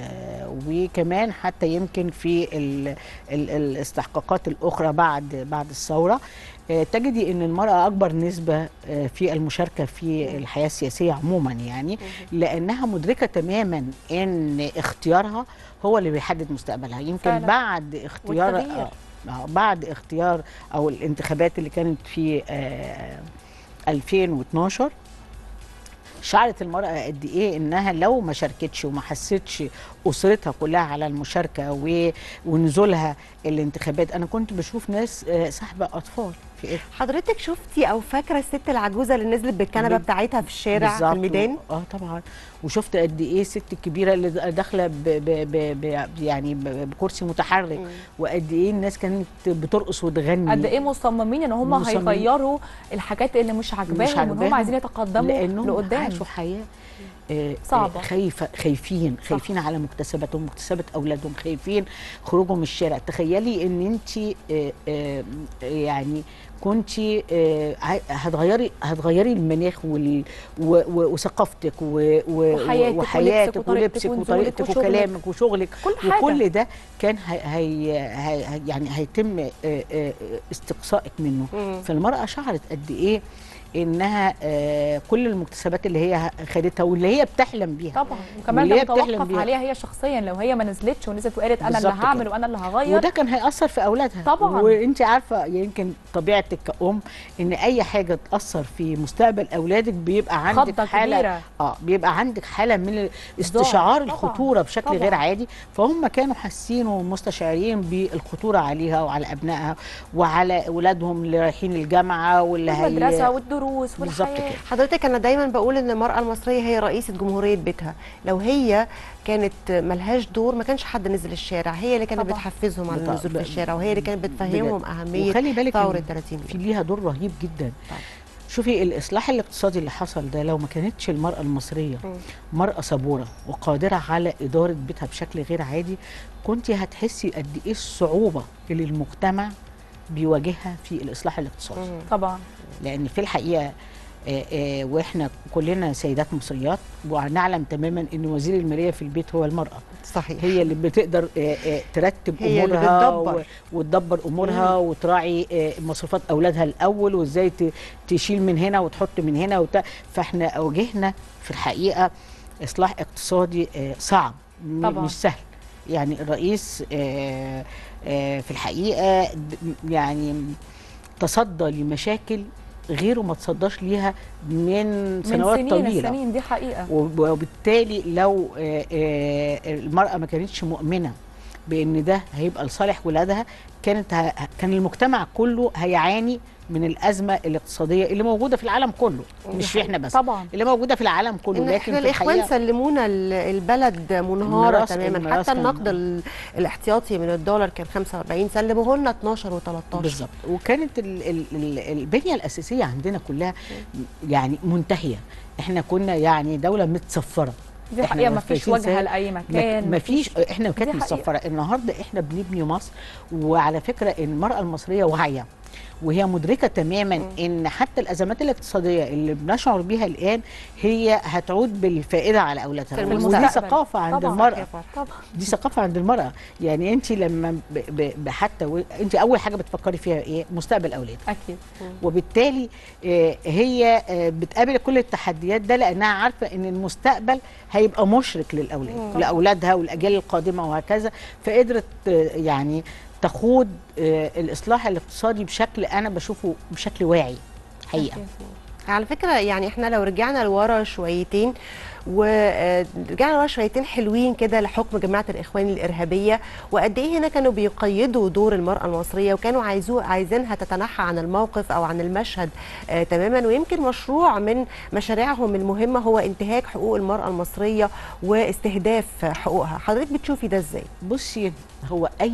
وكمان حتى يمكن في ال ال الاستحقاقات الاخرى بعد بعد الثوره آه، تجدي ان المراه اكبر نسبه آه، في المشاركه في الحياه السياسيه عموما يعني لانها مدركه تماما ان اختيارها هو اللي بيحدد مستقبلها يمكن فعلا. بعد اختيار والتغيير. آه، آه، بعد اختيار او الانتخابات اللي كانت في آه، 2012 شعرت المرأة قد إيه إنها لو ما شاركتش وما حسيتش أسرتها كلها على المشاركة و- ونزولها الانتخابات أنا كنت بشوف ناس آه، سحبة أطفال في إيه؟ حضرتك شفتي أو فاكرة الست العجوزة اللي نزلت بالكنبة بال- بتاعتها في الشارع في بالظبط. الميدان اه طبعا وشفت قد ايه الست الكبيره اللي داخله ب ب ب ب يعني ب- بكرسي متحرك وقد ايه الناس كانت بترقص وتغني قد ايه مصممين ان هم مصممين. هيغيروا الحاجات اللي مش مش عاجباهم وان هم عاجباهم عايزين يتقدموا لانهم لقدام عاشوا حياه آه، صعبة. آه، خايفه خايفين خايفين على مكتسباتهم مكتسبات اولادهم خايفين خروجهم من الشارع تخيلي ان انت يعني كنت هتغيري هتغيري المناخ وال- و- و- وثقافتك و- و- وحياتك وحياتك ولبسك ولبسك وطريقتك وطريقتك وشغلك. وكلامك وشغلك كل حاجة. وكل ده كان هي هي هي يعني هيتم آه، آه، استقصائك منه مم. فالمرأة شعرت قد إيه إنها آه، كل المكتسبات اللي هي خدتها واللي هي بتحلم بيها طبعا وكمان واللي ده هي بتحلم متوقف بيها. عليها هي شخصيا لو هي ما نزلتش ونزلت وقالت انا اللي بالظبط هعمل كده. وانا اللي هغير وده كان هيأثر في أولادها طبعاً. وأنت عارفة يمكن طبيعتك كأم إن أي حاجة تأثر في مستقبل أولادك بيبقى عندك خضة حالة كبيرة. اه بيبقى عندك حالة من استشعار طبعاً. الخطورة بشكل طبعاً. غير عادي فهم كانوا حاسين ومستشعرين بالخطورة عليها وعلى أبنائها وعلى أولادهم اللي رايحين الجامعة واللي هي المدرسه والدروس بالظبط والحياه كده حضرتك انا دايما بقول ان المراه المصريه هي رئيسه جمهوريه بيتها لو هي كانت ملهاش دور ما كانش حد نزل الشارع هي اللي كانت طبعاً. بتحفزهم على بط- النزول في ب- الشارع وهي اللي كانت بتفهمهم بجد. اهميه وخلي بالك ثوره إن 30 في ليها دور رهيب جدا شوفي الاصلاح الاقتصادي اللي حصل ده لو ما كانتش المراه المصريه مراه صبوره وقادره على اداره بيتها بشكل غير عادي كنت هتحسي قد ايه الصعوبه اللي المجتمع بيواجهها في الاصلاح الاقتصادي طبعا لان في الحقيقه آه، آه، واحنا كلنا سيدات مصريات ونعلم تماما ان وزير الماليه في البيت هو المراه صحيح هي اللي بتقدر آه، آه، ترتب هي اللي امورها بتدبر. و- وتدبر امورها وتراعي آه، مصروفات اولادها الاول وازاي ت- تشيل من هنا وتحط من هنا وت... فاحنا واجهنا في الحقيقه اصلاح اقتصادي آه، صعب م- طبعاً. مش سهل يعني الرئيس آه، آه، في الحقيقه د- يعني تصدى لمشاكل غيره ما تصداش ليها من من سنوات سنين طويله السنين دي حقيقه وب- وبالتالي لو آه، آه، المرأة ما كانتش مؤمنة بأن ده هيبقى لصالح ولادها كانت ه- كان المجتمع كله هيعاني من الأزمة الاقتصادية اللي موجودة في العالم كله مش في احنا بس طبعا اللي موجودة في العالم كله إن لكن احنا في الاخوان الحقيقة سلمونا ال- البلد منهاره الميراث- تماما الميراث حتى كان- النقد ال- الاحتياطي من الدولار كان 45 سلموه لنا 12 و13 بالظبط وكانت ال ال ال البنيه الاساسيه عندنا كلها يعني منتهيه احنا كنا يعني دوله متصفره دي إحنا حقيقه ما فيش فايتين واجهه سهل. لاي ما- مكان ما فيش احنا كانت دي حقيقة. متصفره النهارده احنا بنبني مصر وعلى فكره المراه المصريه واعيه وهي مدركه تماما ان حتى الازمات الاقتصاديه اللي بنشعر بيها الان هي هتعود بالفائده على اولادها في ودي المستقبل. ثقافه عند طبعاً. المراه طبعا دي ثقافه عند المراه يعني انت لما ب ب ب حتى و... انت اول حاجه بتفكري فيها ايه مستقبل اولادك اكيد وبالتالي آه، هي آه، بتقابل كل التحديات ده لانها عارفه ان المستقبل هيبقى مشرق للاولاد مم. لاولادها والاجيال القادمه وهكذا فقدرت آه، يعني تخوض آه، الاصلاح الاقتصادي بشكل انا بشوفه بشكل واعي حقيقه على فكره يعني احنا لو رجعنا لورا شويتين ورجعنا لورا شويتين حلوين كده لحكم جماعه الاخوان الارهابيه وقد ايه هنا كانوا بيقيدوا دور المراه المصريه وكانوا عايزوه عايزينها تتنحى عن الموقف او عن المشهد آه تماما ويمكن مشروع من مشاريعهم المهمه هو انتهاك حقوق المراه المصريه واستهداف حقوقها حضرتك بتشوفي ده ازاي بصي هو اي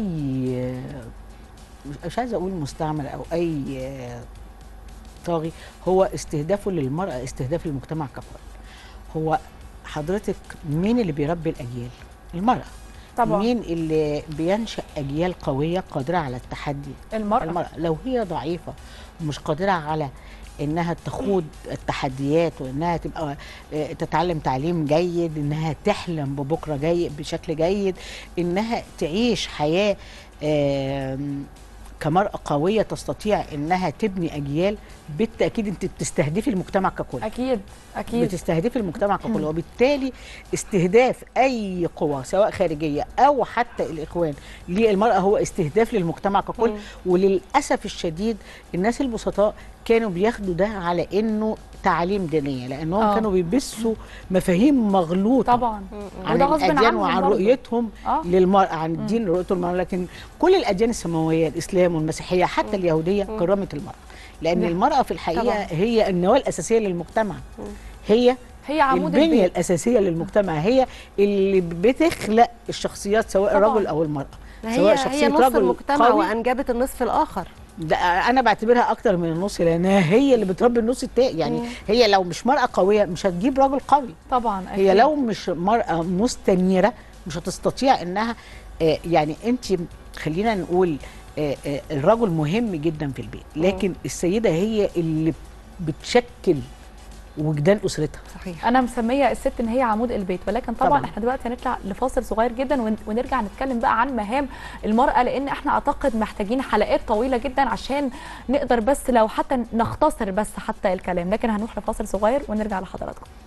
مش- مش عايزه اقول مستعمر او اي آه، طاغي هو استهدافه للمراه استهداف للمجتمع ككل هو حضرتك مين اللي بيربي الاجيال المراه طبعا. مين اللي بينشا اجيال قويه قادره على التحدي المرأة. المراه لو هي ضعيفه ومش قادره على انها تخوض التحديات وانها تبقى آه، تتعلم تعليم جيد انها تحلم ببكره جاي بشكل جيد انها تعيش حياه آم، كمرأة قوية تستطيع انها تبني اجيال بالتاكيد انت بتستهدفي المجتمع ككل اكيد اكيد بتستهدفي المجتمع ككل مم. وبالتالي استهداف اي قوى سواء خارجيه او حتى الاخوان للمراه هو استهداف للمجتمع ككل مم. وللاسف الشديد الناس البسطاء كانوا بياخدوا ده على انه تعاليم دينيه لانهم آه. كانوا بيبثوا مفاهيم مغلوطه طبعا عن وده غصب الاديان عنهم وعن برضه. رؤيتهم آه. للمراه عن الدين رؤيته المراه لكن كل الاديان السماويه الاسلام والمسيحيه حتى اليهوديه كرمت المراه لان نعم. المراه في الحقيقه طبعاً. هي النواه الاساسيه للمجتمع هي هي عمود البنيه البيت. الاساسيه للمجتمع هي اللي بتخلق الشخصيات سواء طبعاً. الرجل او المراه هي سواء هي شخصيه نص رجل المجتمع قوي وانجبت النصف الاخر ده انا بعتبرها اكتر من النص لانها هي اللي بتربي النص التاني يعني مم. هي لو مش مراه قويه مش هتجيب رجل قوي طبعا هي أكيد. لو مش مرأة مستنيرة مش هتستطيع انها آه، يعني انت خلينا نقول آه، آه، الرجل مهم جدا في البيت لكن السيدة هي اللي بتشكل وجدان اسرتها صحيح انا مسميه الست ان هي عمود البيت ولكن طبعا, طبعاً. احنا دلوقتي هنطلع لفاصل صغير جدا ون- ونرجع نتكلم بقى عن مهام المراه لان احنا اعتقد محتاجين حلقات طويله جدا عشان نقدر بس لو حتى نختصر بس حتى الكلام لكن هنروح لفاصل صغير ونرجع لحضراتكم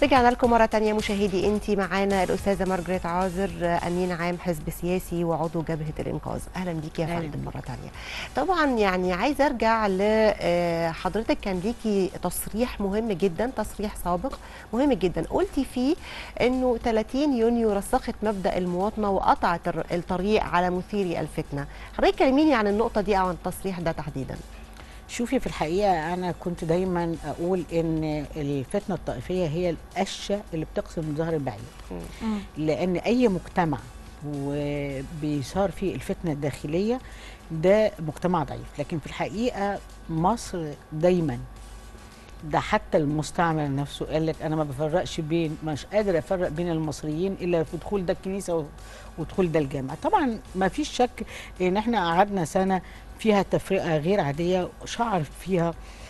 رجعنا لكم مرة تانية مشاهدي انت معانا الأستاذة مارجريت عازر أمين عام حزب سياسي وعضو جبهة الإنقاذ أهلا بيكي يا أهلاً فندم مرة تانية طبعا يعني عايزة أرجع لحضرتك كان ليكي تصريح مهم جدا تصريح سابق مهم جدا قلتي فيه أنه 30 يونيو رسخت مبدأ المواطنة وقطعت الر- الطريق على مثيري الفتنة حضرتك كلميني عن النقطة دي أو عن التصريح ده تحديدا شوفي في الحقيقه انا كنت دايما اقول ان الفتنه الطائفيه هي القشه اللي بتقسم من ظهر البعير لان اي مجتمع وبيصار فيه الفتنه الداخليه ده مجتمع ضعيف لكن في الحقيقه مصر دايما ده حتى المستعمر نفسه قال لك انا ما بفرقش بين مش قادر افرق بين المصريين الا في دخول ده الكنيسه و- ودخول ده الجامع طبعا ما فيش شك ان احنا قعدنا سنه فيها تفرقه غير عاديه شعر فيها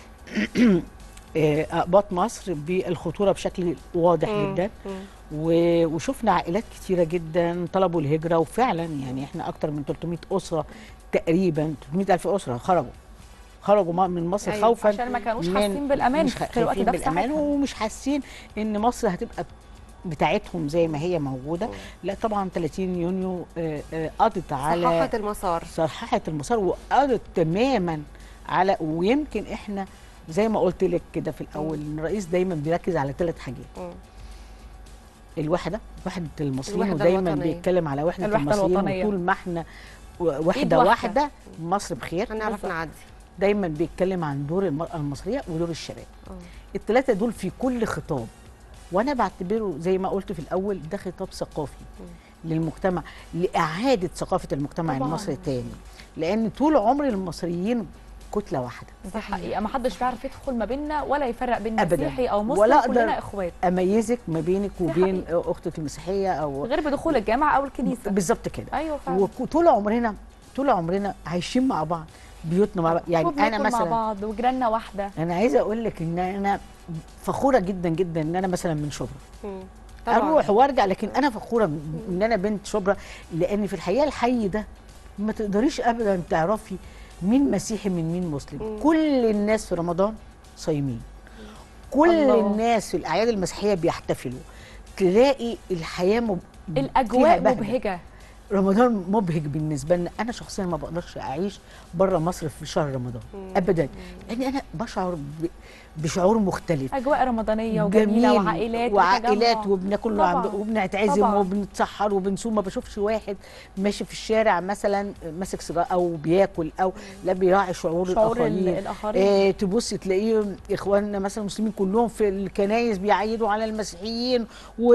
آه، اقباط مصر بالخطوره بشكل واضح مم. جدا مم. و- وشفنا عائلات كتيره جدا طلبوا الهجره وفعلا يعني احنا اكتر من 300 اسره تقريبا 300 الف اسره خرجوا خرجوا ما- من مصر أيوة، خوفا عشان ما كانوش من- حاسين بالأمان مش في خايفين الوقت ده في بالامان ساعتها. ومش حاسين ان مصر هتبقى بتاعتهم زي ما هي موجوده لا طبعا 30 يونيو آه، آه، قضت على صححت المسار صححت المسار وقضت تماما على ويمكن احنا زي ما قلت لك كده في الاول ان الرئيس دايما بيركز على ثلاث حاجات الوحده وحده المصريين الوحدة ودايما الوطنية. بيتكلم على وحده الوحدة المصريين الوطنية. وطول ما احنا و- إيد وحده واحدة. واحده مصر بخير هنعرف نعدي دايما بيتكلم عن دور المراه المصريه ودور الشباب الثلاثه دول في كل خطاب وانا بعتبره زي ما قلت في الاول ده خطاب ثقافي للمجتمع لاعاده ثقافه المجتمع طبعاً. المصري تاني لان طول عمر المصريين كتله واحده دي حقيقه ما حدش بيعرف يدخل ما بيننا ولا يفرق بين أبداً. مسيحي او مسلم ولا كلنا أقدر اخوات اميزك ما بينك وبين اختك المسيحيه او غير بدخول الجامعه او الكنيسه بالظبط كده ايوه فعلا وطول عمرنا طول عمرنا عايشين مع بعض بيوتنا مع بعض يعني انا وبناكل مع مثلا بعض وجيراننا واحده انا عايزه اقول لك ان انا فخوره جدا جدا ان انا مثلا من شبرا طبعاً. اروح وارجع لكن انا فخوره ان انا بنت شبرا لان في الحقيقه الحي ده ما تقدريش ابدا تعرفي مين مسيحي من مين مسلم كل الناس في رمضان صايمين كل الله. الناس في الاعياد المسيحيه بيحتفلوا تلاقي الحياه مب... فيها الاجواء بهجة. مبهجه رمضان مبهج بالنسبه لنا انا شخصيا ما بقدرش اعيش بره مصر في شهر رمضان ابدا لان انا بشعر ب... بشعور مختلف اجواء رمضانيه وجميله جميل وعائلات وعائلات وتجمع. وبناكل طبعاً. وعم- وبنتعزم طبعاً. وبنتسحر وبنصوم ما بشوفش واحد ماشي في الشارع مثلا ماسك سيجاره او بياكل او لا بيراعي شعور, شعور الاخرين ال- الآخرين. آه تبص تلاقيه اخواننا مثلا المسلمين كلهم في الكنايس بيعيدوا على المسيحيين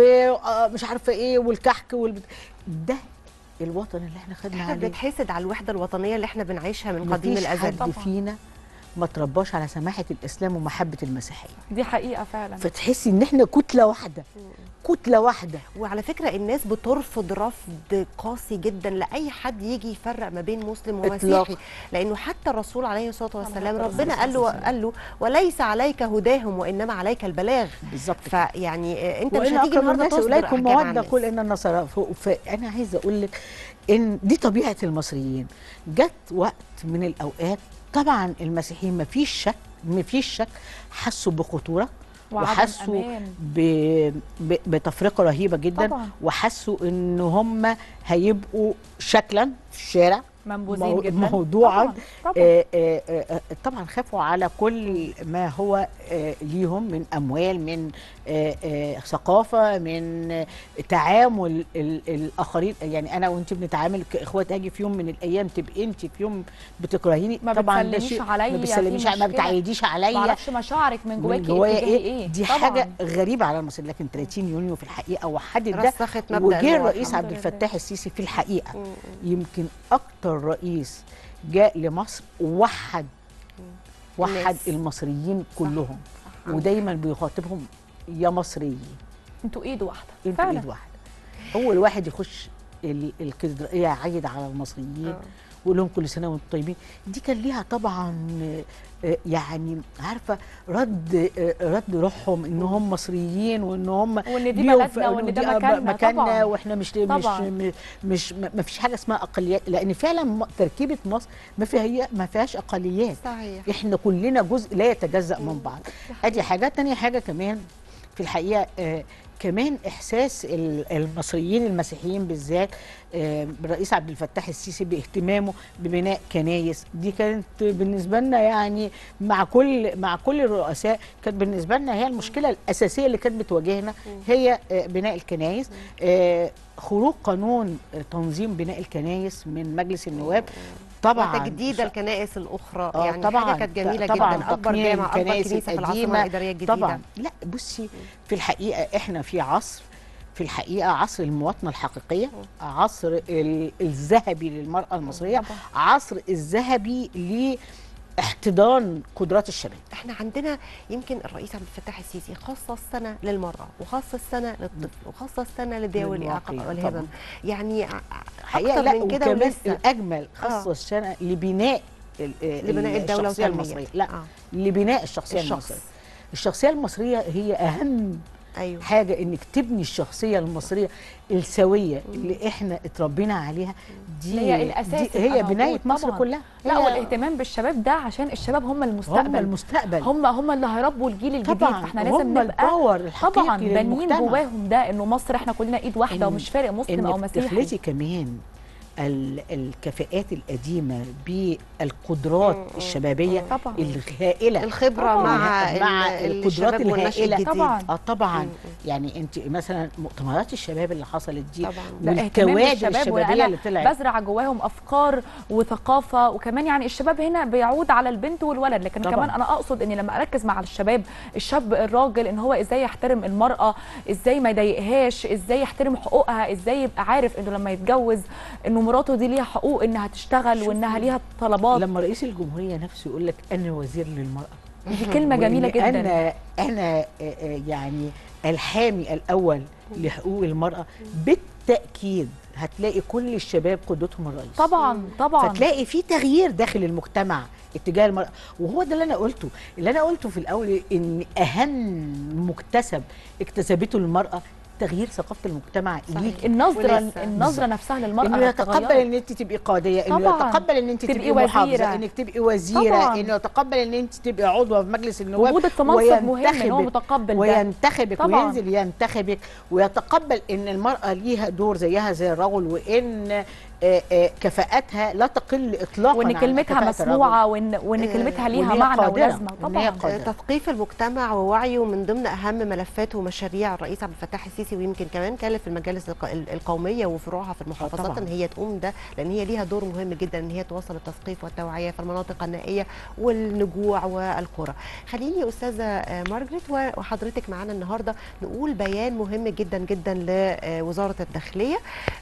ومش عارفه ايه والكحك والبت... ده الوطن اللي احنا خدنا احنا عليه بنتحسد على الوحده الوطنيه اللي احنا بنعيشها من قديم مفيش الازل حد فينا ما ترباش على سماحه الاسلام ومحبه المسيحيه دي حقيقه فعلا فتحسي ان احنا كتله واحده كتله واحده وعلى فكره الناس بترفض رفض قاسي جدا لاي حد يجي يفرق ما بين مسلم ومسيحي إطلاقاً. لانه حتى الرسول عليه الصلاه والسلام عليه ربنا الصلاة قال له والسلام. قال له وليس عليك هداهم وانما عليك البلاغ بالظبط فيعني آه، انت مش وإن هتيجي أقرب النهارده الناس تصدر اليكم احكام عن موده الناس. قل ان النصارى ف- فانا عايزه اقول لك ان دي طبيعه المصريين جت وقت من الاوقات طبعا المسيحيين ما فيش شك ما فيش شك حسوا بخطوره وعدم وحسوا أمان. ب... ب... بتفرقه رهيبه جدا طبعاً. وحسوا ان هم هيبقوا شكلا في الشارع منبوذين مو- جدا موضوعا طبعاً، طبعاً. آه، آه، آه، طبعا خافوا على كل ما هو آه، ليهم من اموال من آه، آه، ثقافه من آه، تعامل ال- الاخرين يعني انا وانت بنتعامل كاخوات اجي في يوم من الايام تبقي انت في يوم بتكرهيني ما طبعا ده بتسلميش شيء عليا ما في بتسلميش ما مشكلة. بتعيديش عليا معرفش مشاعرك من جواكي جوايا اتجاهي ايه, ايه دي طبعاً. حاجه غريبه على المصريين لكن 30 يونيو في الحقيقه وحدد ده رسخت مبدأ وجه المواطنة. الرئيس الحمد عبد لله. الفتاح السيسي في الحقيقه يمكن اكتر رئيس جاء لمصر وحد وحد الناس. المصريين كلهم ودايما بيخاطبهم يا مصريين انتوا ايد واحده انتوا فعلا ايد واحده اول واحد يخش ال- الكاتدرائيه يعيد على المصريين ويقول لهم كل سنه وانتم طيبين دي كان ليها طبعا آه، يعني عارفه رد آه، رد روحهم ان هم مصريين وان هم وإن دي ليهم بلدنا ف- وإن ده دي مكاننا مكاننا طبعاً. واحنا مش طبعاً. مش مش ما فيش حاجه اسمها اقليات لان فعلا م- تركيبه مصر ما فيها ما فيهاش اقليات صحيح احنا كلنا جزء لا يتجزا من بعض ادي حاجه تانية حاجه كمان في في الحقيقه آه، كمان احساس ال- المصريين المسيحيين بالذات آه، بالرئيس عبد الفتاح السيسي باهتمامه ببناء كنايس دي كانت بالنسبه لنا يعني مع كل مع كل الرؤساء كانت بالنسبه لنا هي المشكله الاساسيه اللي كانت بتواجهنا هي آه، بناء الكنايس آه، خروج قانون آه، تنظيم بناء الكنايس من مجلس النواب طبعا وتجديد الكنائس الاخرى آه يعني طبعا حاجه كانت جميله طبعا جدا اكبر تقنين جامع اكبر الكنائس كنيسه في العاصمه القديمة. الاداريه الجديده طبعا لا بصي في الحقيقه احنا في عصر في الحقيقه عصر المواطنه الحقيقيه عصر ال- الذهبي للمراه المصريه عصر الذهبي لاحتضان قدرات الشباب احنا عندنا يمكن الرئيس عبد الفتاح السيسي خصص سنه للمراه وخصص سنه للطفل وخصص سنه لذوي الاعاقه للواقع والهبه طبعا. يعني ع- حقيقه اكتر لا من كده وكمان ولسه الاجمل آه. خصص سنه لبناء ال- لبناء الدولة الشخصيه وتنمية. المصريه لا آه. لبناء الشخصيه الشخص. المصريه الشخصيه المصريه هي اهم أيوة. حاجه انك تبني الشخصيه المصريه السويه اللي احنا اتربينا عليها دي اللي هي الاساس دي هي يبقى بنايه موجود مصر طبعاً. كلها لا هي- والاهتمام بالشباب ده عشان الشباب هم المستقبل هم المستقبل هم هم اللي هيربوا الجيل الجديد طبعاً، فاحنا لازم وهم نبقى الباور الحقيقي طبعا بانيين للمجتمع. جواهم ده انه مصر احنا كلنا ايد واحده إن- ومش فارق مسلم او انك مسيحي تخلطي كمان ال- الكفاءات القديمه بالقدرات الشبابيه طبعاً. الهائله الخبرة طبعاً. مع مع ال- القدرات الشباب والنشء الهائله الجديد. طبعاً. اه طبعا يعني انت مثلا مؤتمرات الشباب اللي حصلت دي طبعا ده اهتمام والكوادر بالشباب الشبابيه وأنا اللي طلعت بزرع جواهم افكار وثقافه وكمان يعني الشباب هنا بيعود على البنت والولد لكن طبعاً. كمان انا اقصد اني لما اركز مع الشباب الشاب الراجل ان هو ازاي يحترم المراه ازاي ما يضايقهاش ازاي يحترم حقوقها ازاي يبقى عارف انه لما يتجوز انه مراته دي ليها حقوق انها تشتغل وانها ليها طلبات لما رئيس الجمهوريه نفسه يقول لك انا وزير للمراه دي كلمه جميله وإن جدا انا انا آه، آه، يعني الحامي الاول لحقوق المراه بالتاكيد هتلاقي كل الشباب قدوتهم الرئيس طبعا طبعا فتلاقي في تغيير داخل المجتمع اتجاه المرأة وهو ده اللي أنا قلته اللي أنا قلته في الأول إن أهم مكتسب اكتسبته المرأة تغيير ثقافة المجتمع ليك النظره ولسه. النظره نفسها للمراه انه يتقبل هتتغير. ان انت تبقي قاضيه انه طبعاً. يتقبل ان انت تبقي تبقي, محافظه وزيرة. انك تبقي وزيره طبعاً. انه يتقبل ان انت تبقي عضوه في مجلس النواب وجودك في منصب مهم ان هو وينتخبك- متقبل ده وينتخبك طبعاً. وينزل ينتخبك ويتقبل ان المراه ليها دور زيها زي الرجل وان آه، آه، كفاءاتها لا تقل اطلاقا وان عن كلمتها كفاءة مسموعه وان وان آه، كلمتها ليها وإن هي معنى قادرة، ولازمه وإن هي طبعا قادرة. تثقيف المجتمع ووعيه من ضمن اهم ملفات ومشاريع الرئيس عبد الفتاح السيسي ويمكن كمان كلف المجالس الق- القوميه وفروعها في المحافظات طبعاً. ان هي تقوم ده لان هي ليها دور مهم جدا ان هي توصل التثقيف والتوعيه في المناطق النائيه والنجوع والقرى. خليني استاذه آه، مارجريت وحضرتك معانا النهارده نقول بيان مهم جدا جدا لوزاره الداخليه.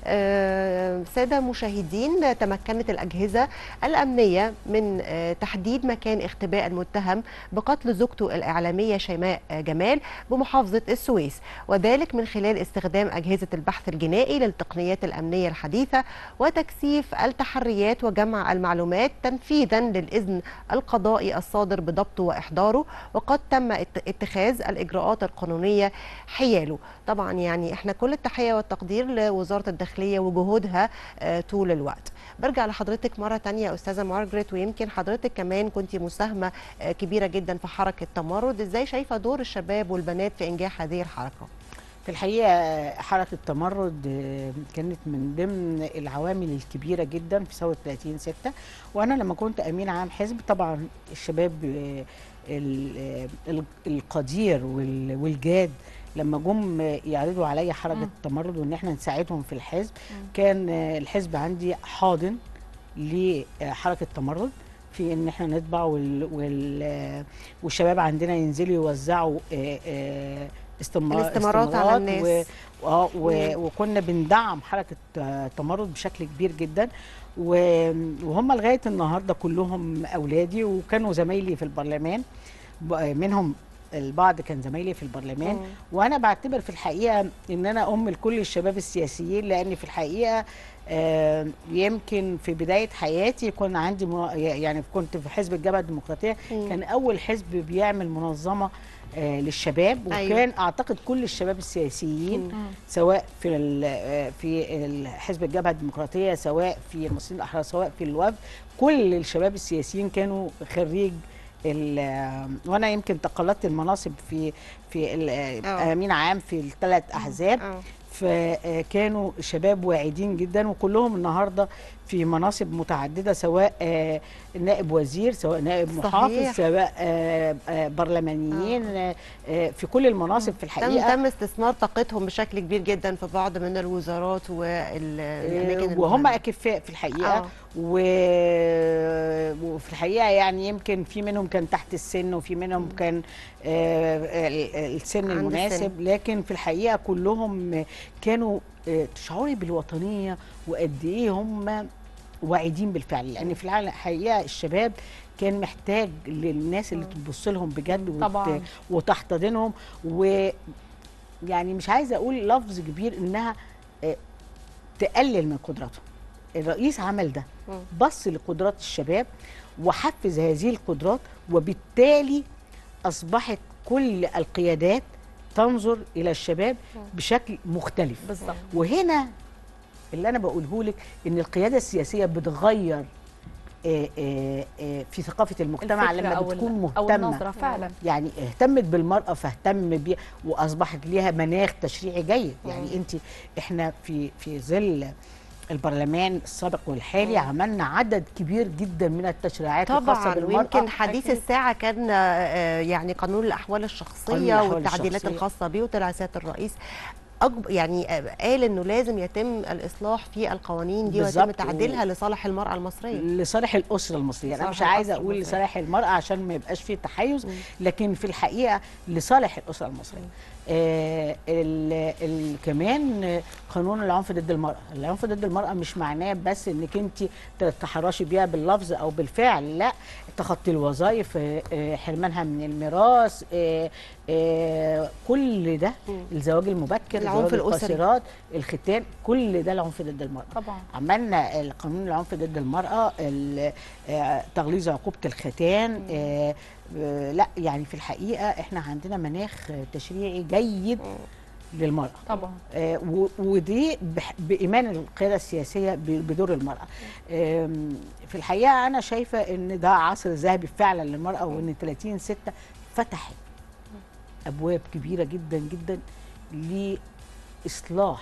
آه، ساده مشاهدين تمكنت الاجهزه الامنيه من آه، تحديد مكان اختباء المتهم بقتل زوجته الاعلاميه شيماء آه، جمال بمحافظه السويس وذلك من خلال استخدام اجهزه البحث الجنائي للتقنيات الامنيه الحديثه وتكثيف التحريات وجمع المعلومات تنفيذا للاذن القضائي الصادر بضبطه واحضاره وقد تم ات- اتخاذ الاجراءات القانونيه حياله طبعا يعني احنا كل التحيه والتقدير لوزاره الداخليه وجهودها آه، طول الوقت برجع لحضرتك مرة تانية أستاذة مارجريت ويمكن حضرتك كمان كنت مساهمة آه، كبيرة جدا في حركة تمرد إزاي شايفة دور الشباب والبنات في إنجاح هذه الحركة؟ في الحقيقه حركه تمرد آه، كانت من ضمن العوامل الكبيره جدا في ثوره 30 6 وانا لما كنت امين عام حزب طبعا الشباب آه، ال- آه، ال- القدير وال- والجاد لما جم يعرضوا عليا حركه التمرد وان احنا نساعدهم في الحزب كان آه، الحزب عندي حاضن لحركه تمرد في ان احنا نطبع وال وال آه، والشباب عندنا ينزلوا يوزعوا آه، آه، استمار الاستمارات على استمارات الناس. و اه و- مم. وكنا بندعم حركه آه، تمرد بشكل كبير جدا و- وهم لغايه النهارده كلهم اولادي وكانوا زمايلي في البرلمان ب- منهم البعض كان زمايلي في البرلمان مم. وانا بعتبر في الحقيقه ان انا ام لكل الشباب السياسيين لان في الحقيقه آه، يمكن في بدايه حياتي كان عندي منا- يعني كنت في حزب الجبهه الديمقراطيه مم. كان اول حزب بيعمل منظمه آه، للشباب وكان أيوة. اعتقد كل الشباب السياسيين مم. سواء في ال- آه، في ال- حزب الجبهه الديمقراطيه سواء في المصريين الاحرار سواء في الوفد كل الشباب السياسيين كانوا خريج ال- وانا يمكن تقلدت المناصب في في ال- آه. امين عام في الثلاث احزاب آه. فكانوا شباب واعدين جدا وكلهم النهارده في مناصب متعدده سواء آه، نائب وزير سواء نائب صحيح. محافظ سواء آه، آه، برلمانيين آه، آه، في كل المناصب في تم الحقيقه تم استثمار طاقتهم بشكل كبير جدا في بعض من الوزارات والاماكن آه، وهم المهمة. اكفاء في الحقيقه آه. و... وفي الحقيقه يعني يمكن في منهم كان تحت السن وفي منهم كان آه، ال- السن عند المناسب السن. لكن في الحقيقه كلهم كانوا آه، تشعري بالوطنيه وقد ايه هم واعدين بالفعل لان في الحقيقه الحقيقة الشباب كان محتاج للناس اللي تبص لهم بجد وت... طبعاً. وتحتضنهم و يعني مش عايزه اقول لفظ كبير انها آه، تقلل من قدراتهم الرئيس عمل ده مم. بص لقدرات الشباب وحفز هذه القدرات وبالتالي اصبحت كل القيادات تنظر الى الشباب بشكل مختلف بالظبط وهنا اللي انا بقوله لك ان القياده السياسيه بتغير آه، آه، آه، في ثقافه المجتمع الفكرة لما أو ال- بتكون أو مهتمه النظرة فعلا يعني اهتمت بالمرأة فاهتم بيها وأصبحت ليها مناخ تشريعي جيد يعني أنت إحنا في في ظل البرلمان السابق والحالي عملنا عدد كبير جدا من التشريعات الخاصة طبعا بالمرأة ويمكن حديث أكيد. الساعه كان آه، يعني قانون الاحوال الشخصيه قانون الأحوال والتعديلات الشخصية. الخاصه به وطلع سياده الرئيس أجب يعني آه، قال انه لازم يتم الاصلاح في القوانين دي ويتم بالظبط. تعديلها لصالح المراه المصريه لصالح الأسرة المصرية أنا مش لصالح عايزة الأسرة أقول المصرية. لصالح المرأة عشان ما يبقاش فيه تحيز لكن في الحقيقة لصالح الأسرة المصرية آه ال ال كمان آه، قانون العنف ضد المرأة العنف ضد المرأة مش معناه بس انك انت تتحرشي بيها باللفظ او بالفعل لا تخطي الوظائف آه، آه، حرمانها من الميراث آه، آه، كل ده الزواج المبكر العنف الزواج الأسري. القاصرات الختان كل ده العنف ضد المرأة طبعا عملنا القانون العنف ضد المرأة ال- آه، تغليظ عقوبة الختان آه، آه، لا يعني في الحقيقة احنا عندنا مناخ تشريعي جيد للمرأة طبعا آه، و- ودي بح- بإيمان القيادة السياسية ب- بدور المرأة آم، في الحقيقة أنا شايفة إن ده عصر ذهبي فعلا للمرأة وإن 30 ستة فتحت أبواب كبيرة جدا جدا لإصلاح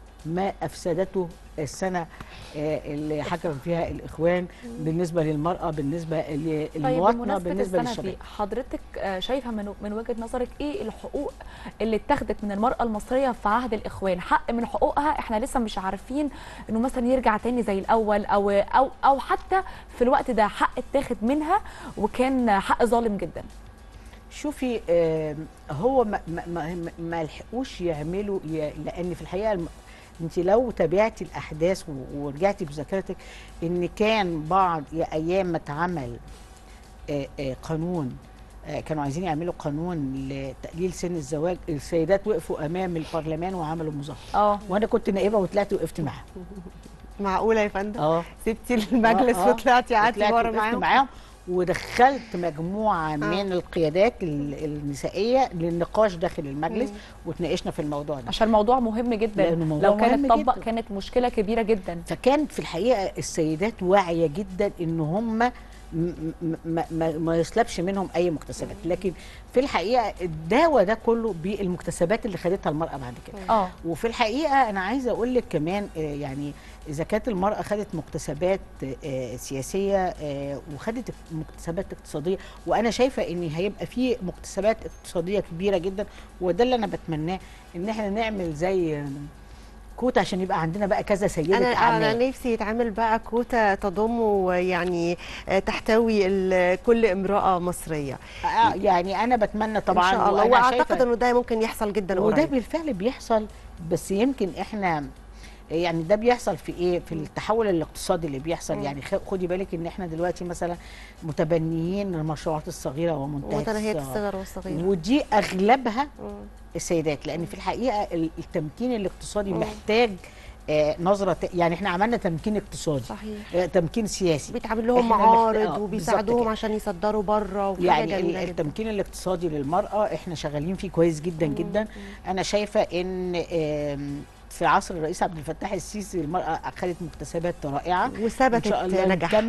ما أفسدته السنة آه، اللي حكم فيها الإخوان بالنسبة للمرأة بالنسبة طيب للمواطنة بمناسبة بالنسبة السنة للشباب دي حضرتك آه، شايفة من من وجهة نظرك ايه الحقوق اللي اتخذت من المرأة المصرية في عهد الإخوان حق من حقوقها احنا لسه مش عارفين انه مثلا يرجع تاني زي الأول او او او حتى في الوقت ده حق اتاخد منها وكان حق ظالم جدا شوفي آم، هو ما ما ما, ما لحقوش يعملوا ي- لان في الحقيقه الم- انت لو تابعتي الاحداث و- ورجعتي بذاكرتك ان كان بعض يا ايام ما اتعمل آه، آه، قانون آه، كانوا عايزين يعملوا قانون لتقليل سن الزواج السيدات وقفوا امام البرلمان وعملوا مظاهره اه وانا كنت نائبه وطلعت وقفت معاهم معقوله يا فندم اه سبتي المجلس آه، آه. وطلعتي قعدتي وطلعت بره وقفت معاهم معاهم ودخلت مجموعه من القيادات ال- النسائيه للنقاش داخل المجلس وتناقشنا في الموضوع ده عشان موضوع مهم جدا لأنه موضوع لو كان مهم اتطبق جداً. كانت مشكلة كبيرة جدا فكان في الحقيقه السيدات واعيه جدا ان هم م- م- ما, ما, ما يسلبش منهم اي مكتسبات لكن في الحقيقه الدواء ده كله بالمكتسبات اللي خدتها المراه بعد كده اه وفي الحقيقه انا عايزه اقول لك كمان آه، يعني اذا كانت المراه خدت مكتسبات آه، سياسيه آه، وخدت مكتسبات اقتصاديه وانا شايفه ان هيبقى في مكتسبات اقتصاديه كبيره جدا وده اللي انا بتمناه ان احنا نعمل زي آه، كوتا عشان يبقى عندنا بقى كذا سيده انا اعمال انا نفسي يتعمل بقى كوتا تضم يعني آه، تحتوي ال- كل امراه مصريه آه، يعني انا بتمنى طبعا ان شاء الله وأنا واعتقد شايفة- انه ده ممكن يحصل جدا وده قريب بالفعل بيحصل بس يمكن احنا يعني ده بيحصل في ايه في التحول الاقتصادي اللي بيحصل مم. يعني خ- خدي بالك ان احنا دلوقتي مثلا متبنيين المشروعات الصغيره ومنتهيه ومتناهيه الصغر. الصغر والصغيره ودي اغلبها مم. السيدات لان في الحقيقه ال- التمكين الاقتصادي مم. محتاج آه، نظره ت- يعني احنا عملنا تمكين اقتصادي صحيح آه، تمكين سياسي بيتعمل لهم إحنا محت- آه، معارض بالظبط وبيساعدوهم كده. عشان يصدروا بره وحاجه يعني جميله ال- جدا التمكين الاقتصادي للمرأة احنا شغالين فيه كويس جدا جدا انا شايفة ان آم، في عصر الرئيس عبد الفتاح السيسي المرأة اخذت مكتسبات رائعة وثبتت ان شاء الله نجاح. نكمل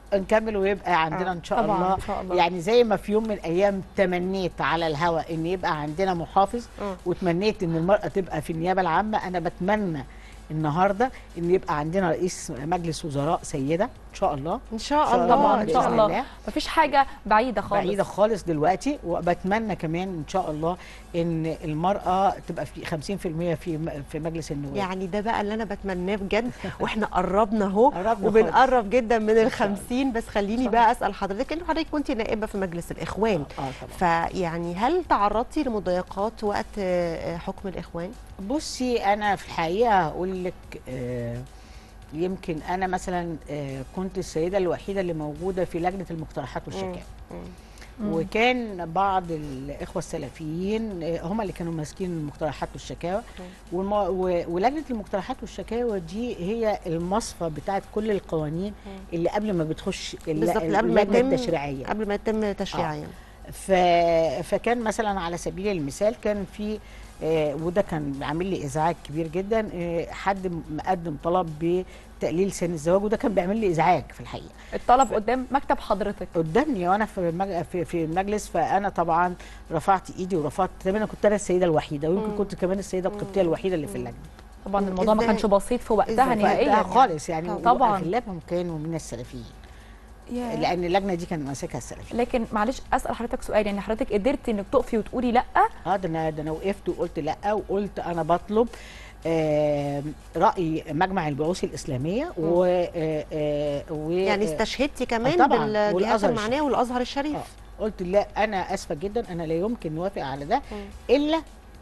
نكمل ويبقى عندنا آه، ان شاء طبعاً، الله إن شاء الله. يعني زي ما في يوم من الايام تمنيت على الهواء ان يبقى عندنا محافظ وتمنيت ان المراه تبقى في النيابه العامه انا بتمنى النهارده ان يبقى عندنا رئيس مجلس وزراء سيده ان شاء الله ان شاء الله طبعا ان بإذن شاء الله الله. مفيش حاجه بعيده خالص بعيده خالص دلوقتي وبتمنى كمان ان شاء الله ان المراه تبقى في 50% في م- في مجلس النواب يعني ده بقى اللي انا بتمناه بجد واحنا قربنا اهو قربنا وبنقرب جدا من ال 50 بس خليني بقى اسال حضرتك انه حضرتك كنت نائبه في مجلس الاخوان اه طبعا فيعني هل تعرضتي لمضايقات وقت آه، حكم الاخوان؟ بصي انا في الحقيقه هقول لك آه يمكن انا مثلا آه كنت السيده الوحيده اللي موجوده في لجنه المقترحات والشكاوى مم. وكان بعض الاخوه السلفيين آه، هم اللي كانوا ماسكين المقترحات والشكاوى والم... و... ولجنه المقترحات والشكاوى دي هي المصفى بتاعت كل القوانين اللي قبل ما بتخش الل- بالظبط قبل ما اللجنه يتم التشريعيه قبل ما يتم تشريعها يعني ف... فكان مثلا على سبيل المثال كان في آه وده كان عامل لي ازعاج كبير جدا آه حد مقدم طلب بتقليل سن الزواج وده كان بيعمل لي ازعاج في الحقيقه الطلب قدام مكتب حضرتك قدامي وانا في المج... في في المجلس فانا طبعا رفعت ايدي ورفعت تقريبا كنت انا السيده الوحيده ويمكن مم. كنت كمان السيده القبطيه الوحيده اللي في اللجنه طبعا الموضوع ما إزاي؟ كانش بسيط في وقتها وقتها نهائيا يعني. خالص يعني طبعا واغلبهم كانوا من السلفيين ياه. لان اللجنه دي كان ماسكها السلفيين لكن معلش اسال حضرتك سؤال يعني حضرتك قدرتي انك تقفي وتقولي لا اه ده انا ده انا وقفت وقلت لا وقلت انا بطلب آه راي مجمع البعوث الاسلاميه و, آه آه و يعني آه، استشهدتي آه كمان طبعاً، بالجهات والأزهر المعنيه الشريف. والازهر الشريف آه. قلت لا انا اسفه جدا انا لا يمكن نوافق على ده الا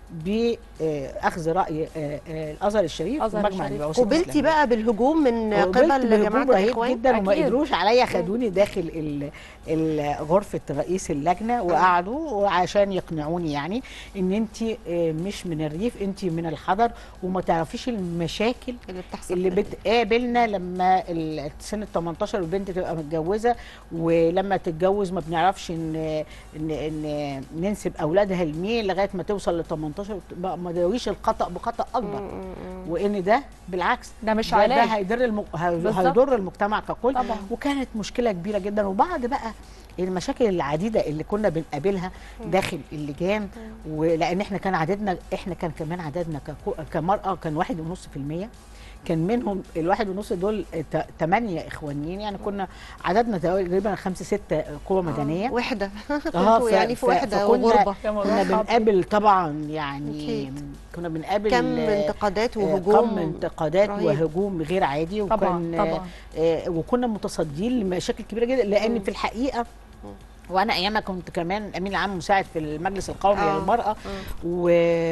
باخذ راي آه، آه، الازهر الشريف الأزهر ومجمع الشريف. البعوث قبلتي الإسلامية. بقى بالهجوم من قبلت قبل بهجوم جماعه رهيب الاخوان جدا وما أكيد. قدروش عليا خدوني داخل ال- ال- غرفه رئيس اللجنه وقعدوا وعشان يقنعوني يعني ان انت مش من الريف انت من الحضر وما تعرفيش المشاكل اللي بتحصل اللي بتقابلنا لما ال- سن ال 18 والبنت تبقى متجوزه ولما تتجوز ما بنعرفش ان ان, إن ننسب اولادها لمين لغايه ما توصل ل 18 ما ما تداويش الخطا بخطا اكبر وان ده بالعكس ده مش ده, ده علاج. هيضر الم... هي- بالظبط. هيضر المجتمع ككل طبعا. وكانت مشكله كبيره جدا وبعد بقى المشاكل العديده اللي كنا بنقابلها داخل اللجان ولان احنا كان عددنا احنا كان كمان عددنا ككو- كمراه كان واحد ونص في المية كان منهم الواحد ونص دول ت- تمانية اخوانيين يعني كنا عددنا تقريبا خمسة ستة قوة مدنية وحده اه كنتوا ف- يعني في ف- وحده فكنا- وغربه كنا بنقابل طبعا يعني أكيد. كنا بنقابل كم آه، انتقادات آه، وهجوم كم انتقادات رهيب. وهجوم غير عادي طبعاً، وكان طبعاً. آه، وكنا متصدين لمشاكل كبيره جدا لان في الحقيقه وانا ايامها كنت كمان الامين العام مساعد في المجلس القومي آه. للمراه و...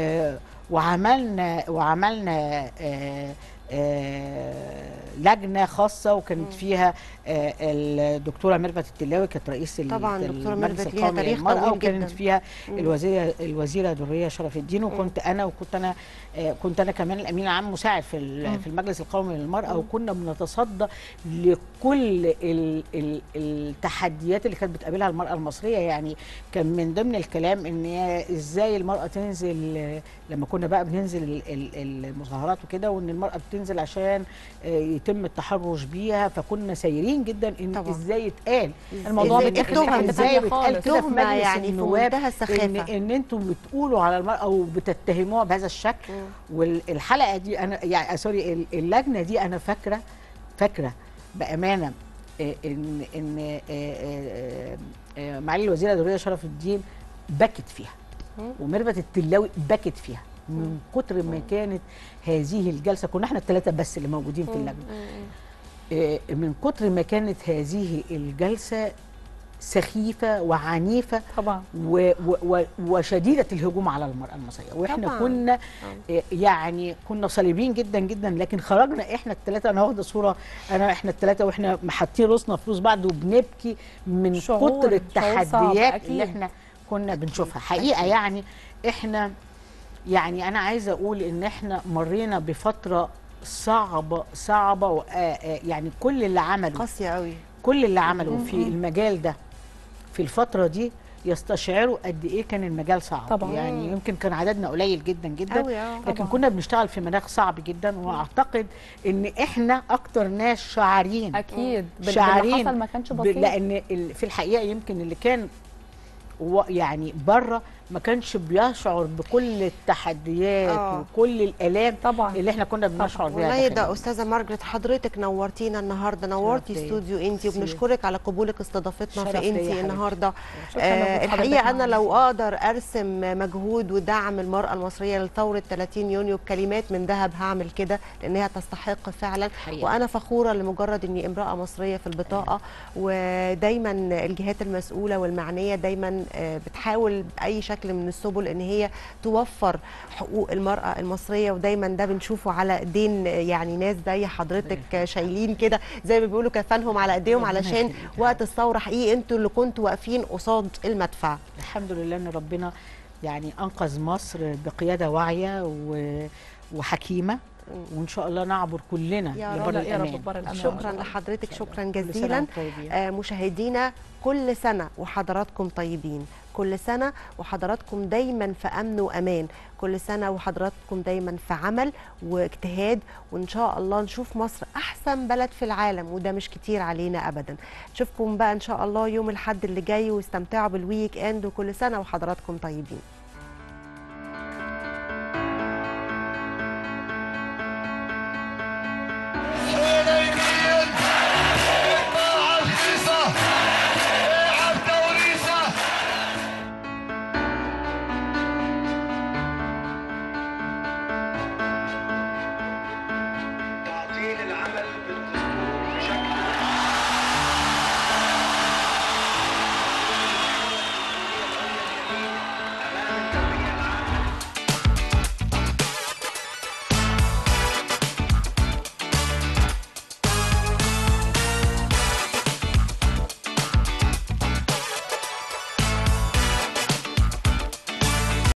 وعملنا وعملنا آه آه لجنه خاصه وكانت فيها آه الدكتوره ميرفت التلاوي كانت رئيس ال- طبعاً دكتورة المجلس ميرفت ليها القومي تاريخ للمراه طويل وكانت جداً. فيها مم. الوزيره الوزيره دريه شرف الدين وكنت انا وكنت انا آه كنت انا كمان الامين العام مساعد في ال- مم. في المجلس القومي للمراه مم. وكنا بنتصدى لكل ال ال التحديات اللي كانت بتقابلها المراه المصريه يعني كان من ضمن الكلام ان ازاي المراه تنزل آه، لما كنا بقى بننزل ال- ال- المظاهرات وكده وان المراه بتنزل عشان آه، يتم التحرش بيها فكنا سايرين جدا ان طبعاً. ازاي يتقال الموضوع إزاي- بيتاخد في حتة ازاي تانية بيتقال خالص. كده في تهمة مجلس يعني في النواب منتهى السخافة. ان ان انتم بتقولوا على المراه او بتتهموها بهذا الشكل والحلقه دي انا يعني سوري ال- اللجنه دي انا فاكره فاكره بامانه آه، ان ان آه، آه، آه، معالي الوزيره دريه شرف الدين بكت فيها وميرفت التلاوي بكت فيها من كتر ما كانت هذه الجلسه كنا احنا الثلاثه بس اللي موجودين في اللجنه آه، من كتر ما كانت هذه الجلسه سخيفه وعنيفه طبعا و و و وشديده الهجوم على المراه المصريه واحنا طبعاً. كنا آه، يعني كنا صليبين جدا جدا لكن خرجنا احنا الثلاثه انا واخده صوره انا احنا الثلاثه واحنا حاطين راسنا في فلوس بعض وبنبكي من شعور- كتر شعور صعب، التحديات أكيد. اللي احنا كنا بنشوفها حقيقه يعني احنا يعني انا عايزه اقول ان احنا مرينا بفتره صعبه صعبه و- آه، آه، يعني كل اللي عمله قاسيه قوي كل اللي عمله في المجال ده في الفتره دي يستشعروا قد ايه كان المجال صعب طبعاً. يعني يمكن كان عددنا قليل جدا جدا أوي، آه. لكن طبعاً. كنا بنشتغل في مناخ صعب جدا واعتقد ان احنا اكتر ناس شاعرين اكيد بال- باللي شاعرين حصل ما كانش ب- بسيط لان ال- في الحقيقه يمكن اللي كان و- يعني بره ما كانش بيشعر بكل التحديات آه. وكل الالام طبعا اللي احنا كنا بنشعر بيها والله داخل ده استاذه مارجريت حضرتك نورتينا النهارده نورتي شرف ليا. استوديو انتي ميرسي. وبنشكرك على قبولك استضافتنا شرف في ليا يا انتي حبيبتي. النهارده شكراً آه لوجود الحقيقه حضرتك انا معانا. لو اقدر ارسم مجهود ودعم المراه المصريه لثوره 30 يونيو بكلمات من ذهب هعمل كده لانها تستحق فعلا حقيقة. وانا فخوره لمجرد اني امراه مصريه في البطاقه ودايما الجهات المسؤوله والمعنيه دايما آه، بتحاول باي شكل من السبل ان هي توفر حقوق المراه المصريه ودايما ده بنشوفه على ايدين يعني ناس زي حضرتك شايلين كده زي ما بيقولوا كفانهم على ايديهم ربنا علشان يخليك. وقت الثوره حقيقي انتوا اللي كنتوا واقفين قصاد المدفع الحمد لله ان ربنا يعني انقذ مصر بقياده واعيه و- وحكيمه وان شاء الله نعبر كلنا يا لبر رب يا رب الامان بر الأمان. شكرا لحضرتك شكرا كل سنة جزيلا وانتم طيبين. آه، مشاهدينا كل سنة وحضراتكم طيبين كل سنة وحضراتكم دايما في أمن وأمان كل سنة وحضراتكم دايما في عمل واجتهاد وإن شاء الله نشوف مصر أحسن بلد في العالم وده مش كتير علينا أبدا نشوفكم بقى إن شاء الله يوم الحد اللي جاي واستمتعوا بالويك إند وكل سنة وحضراتكم طيبين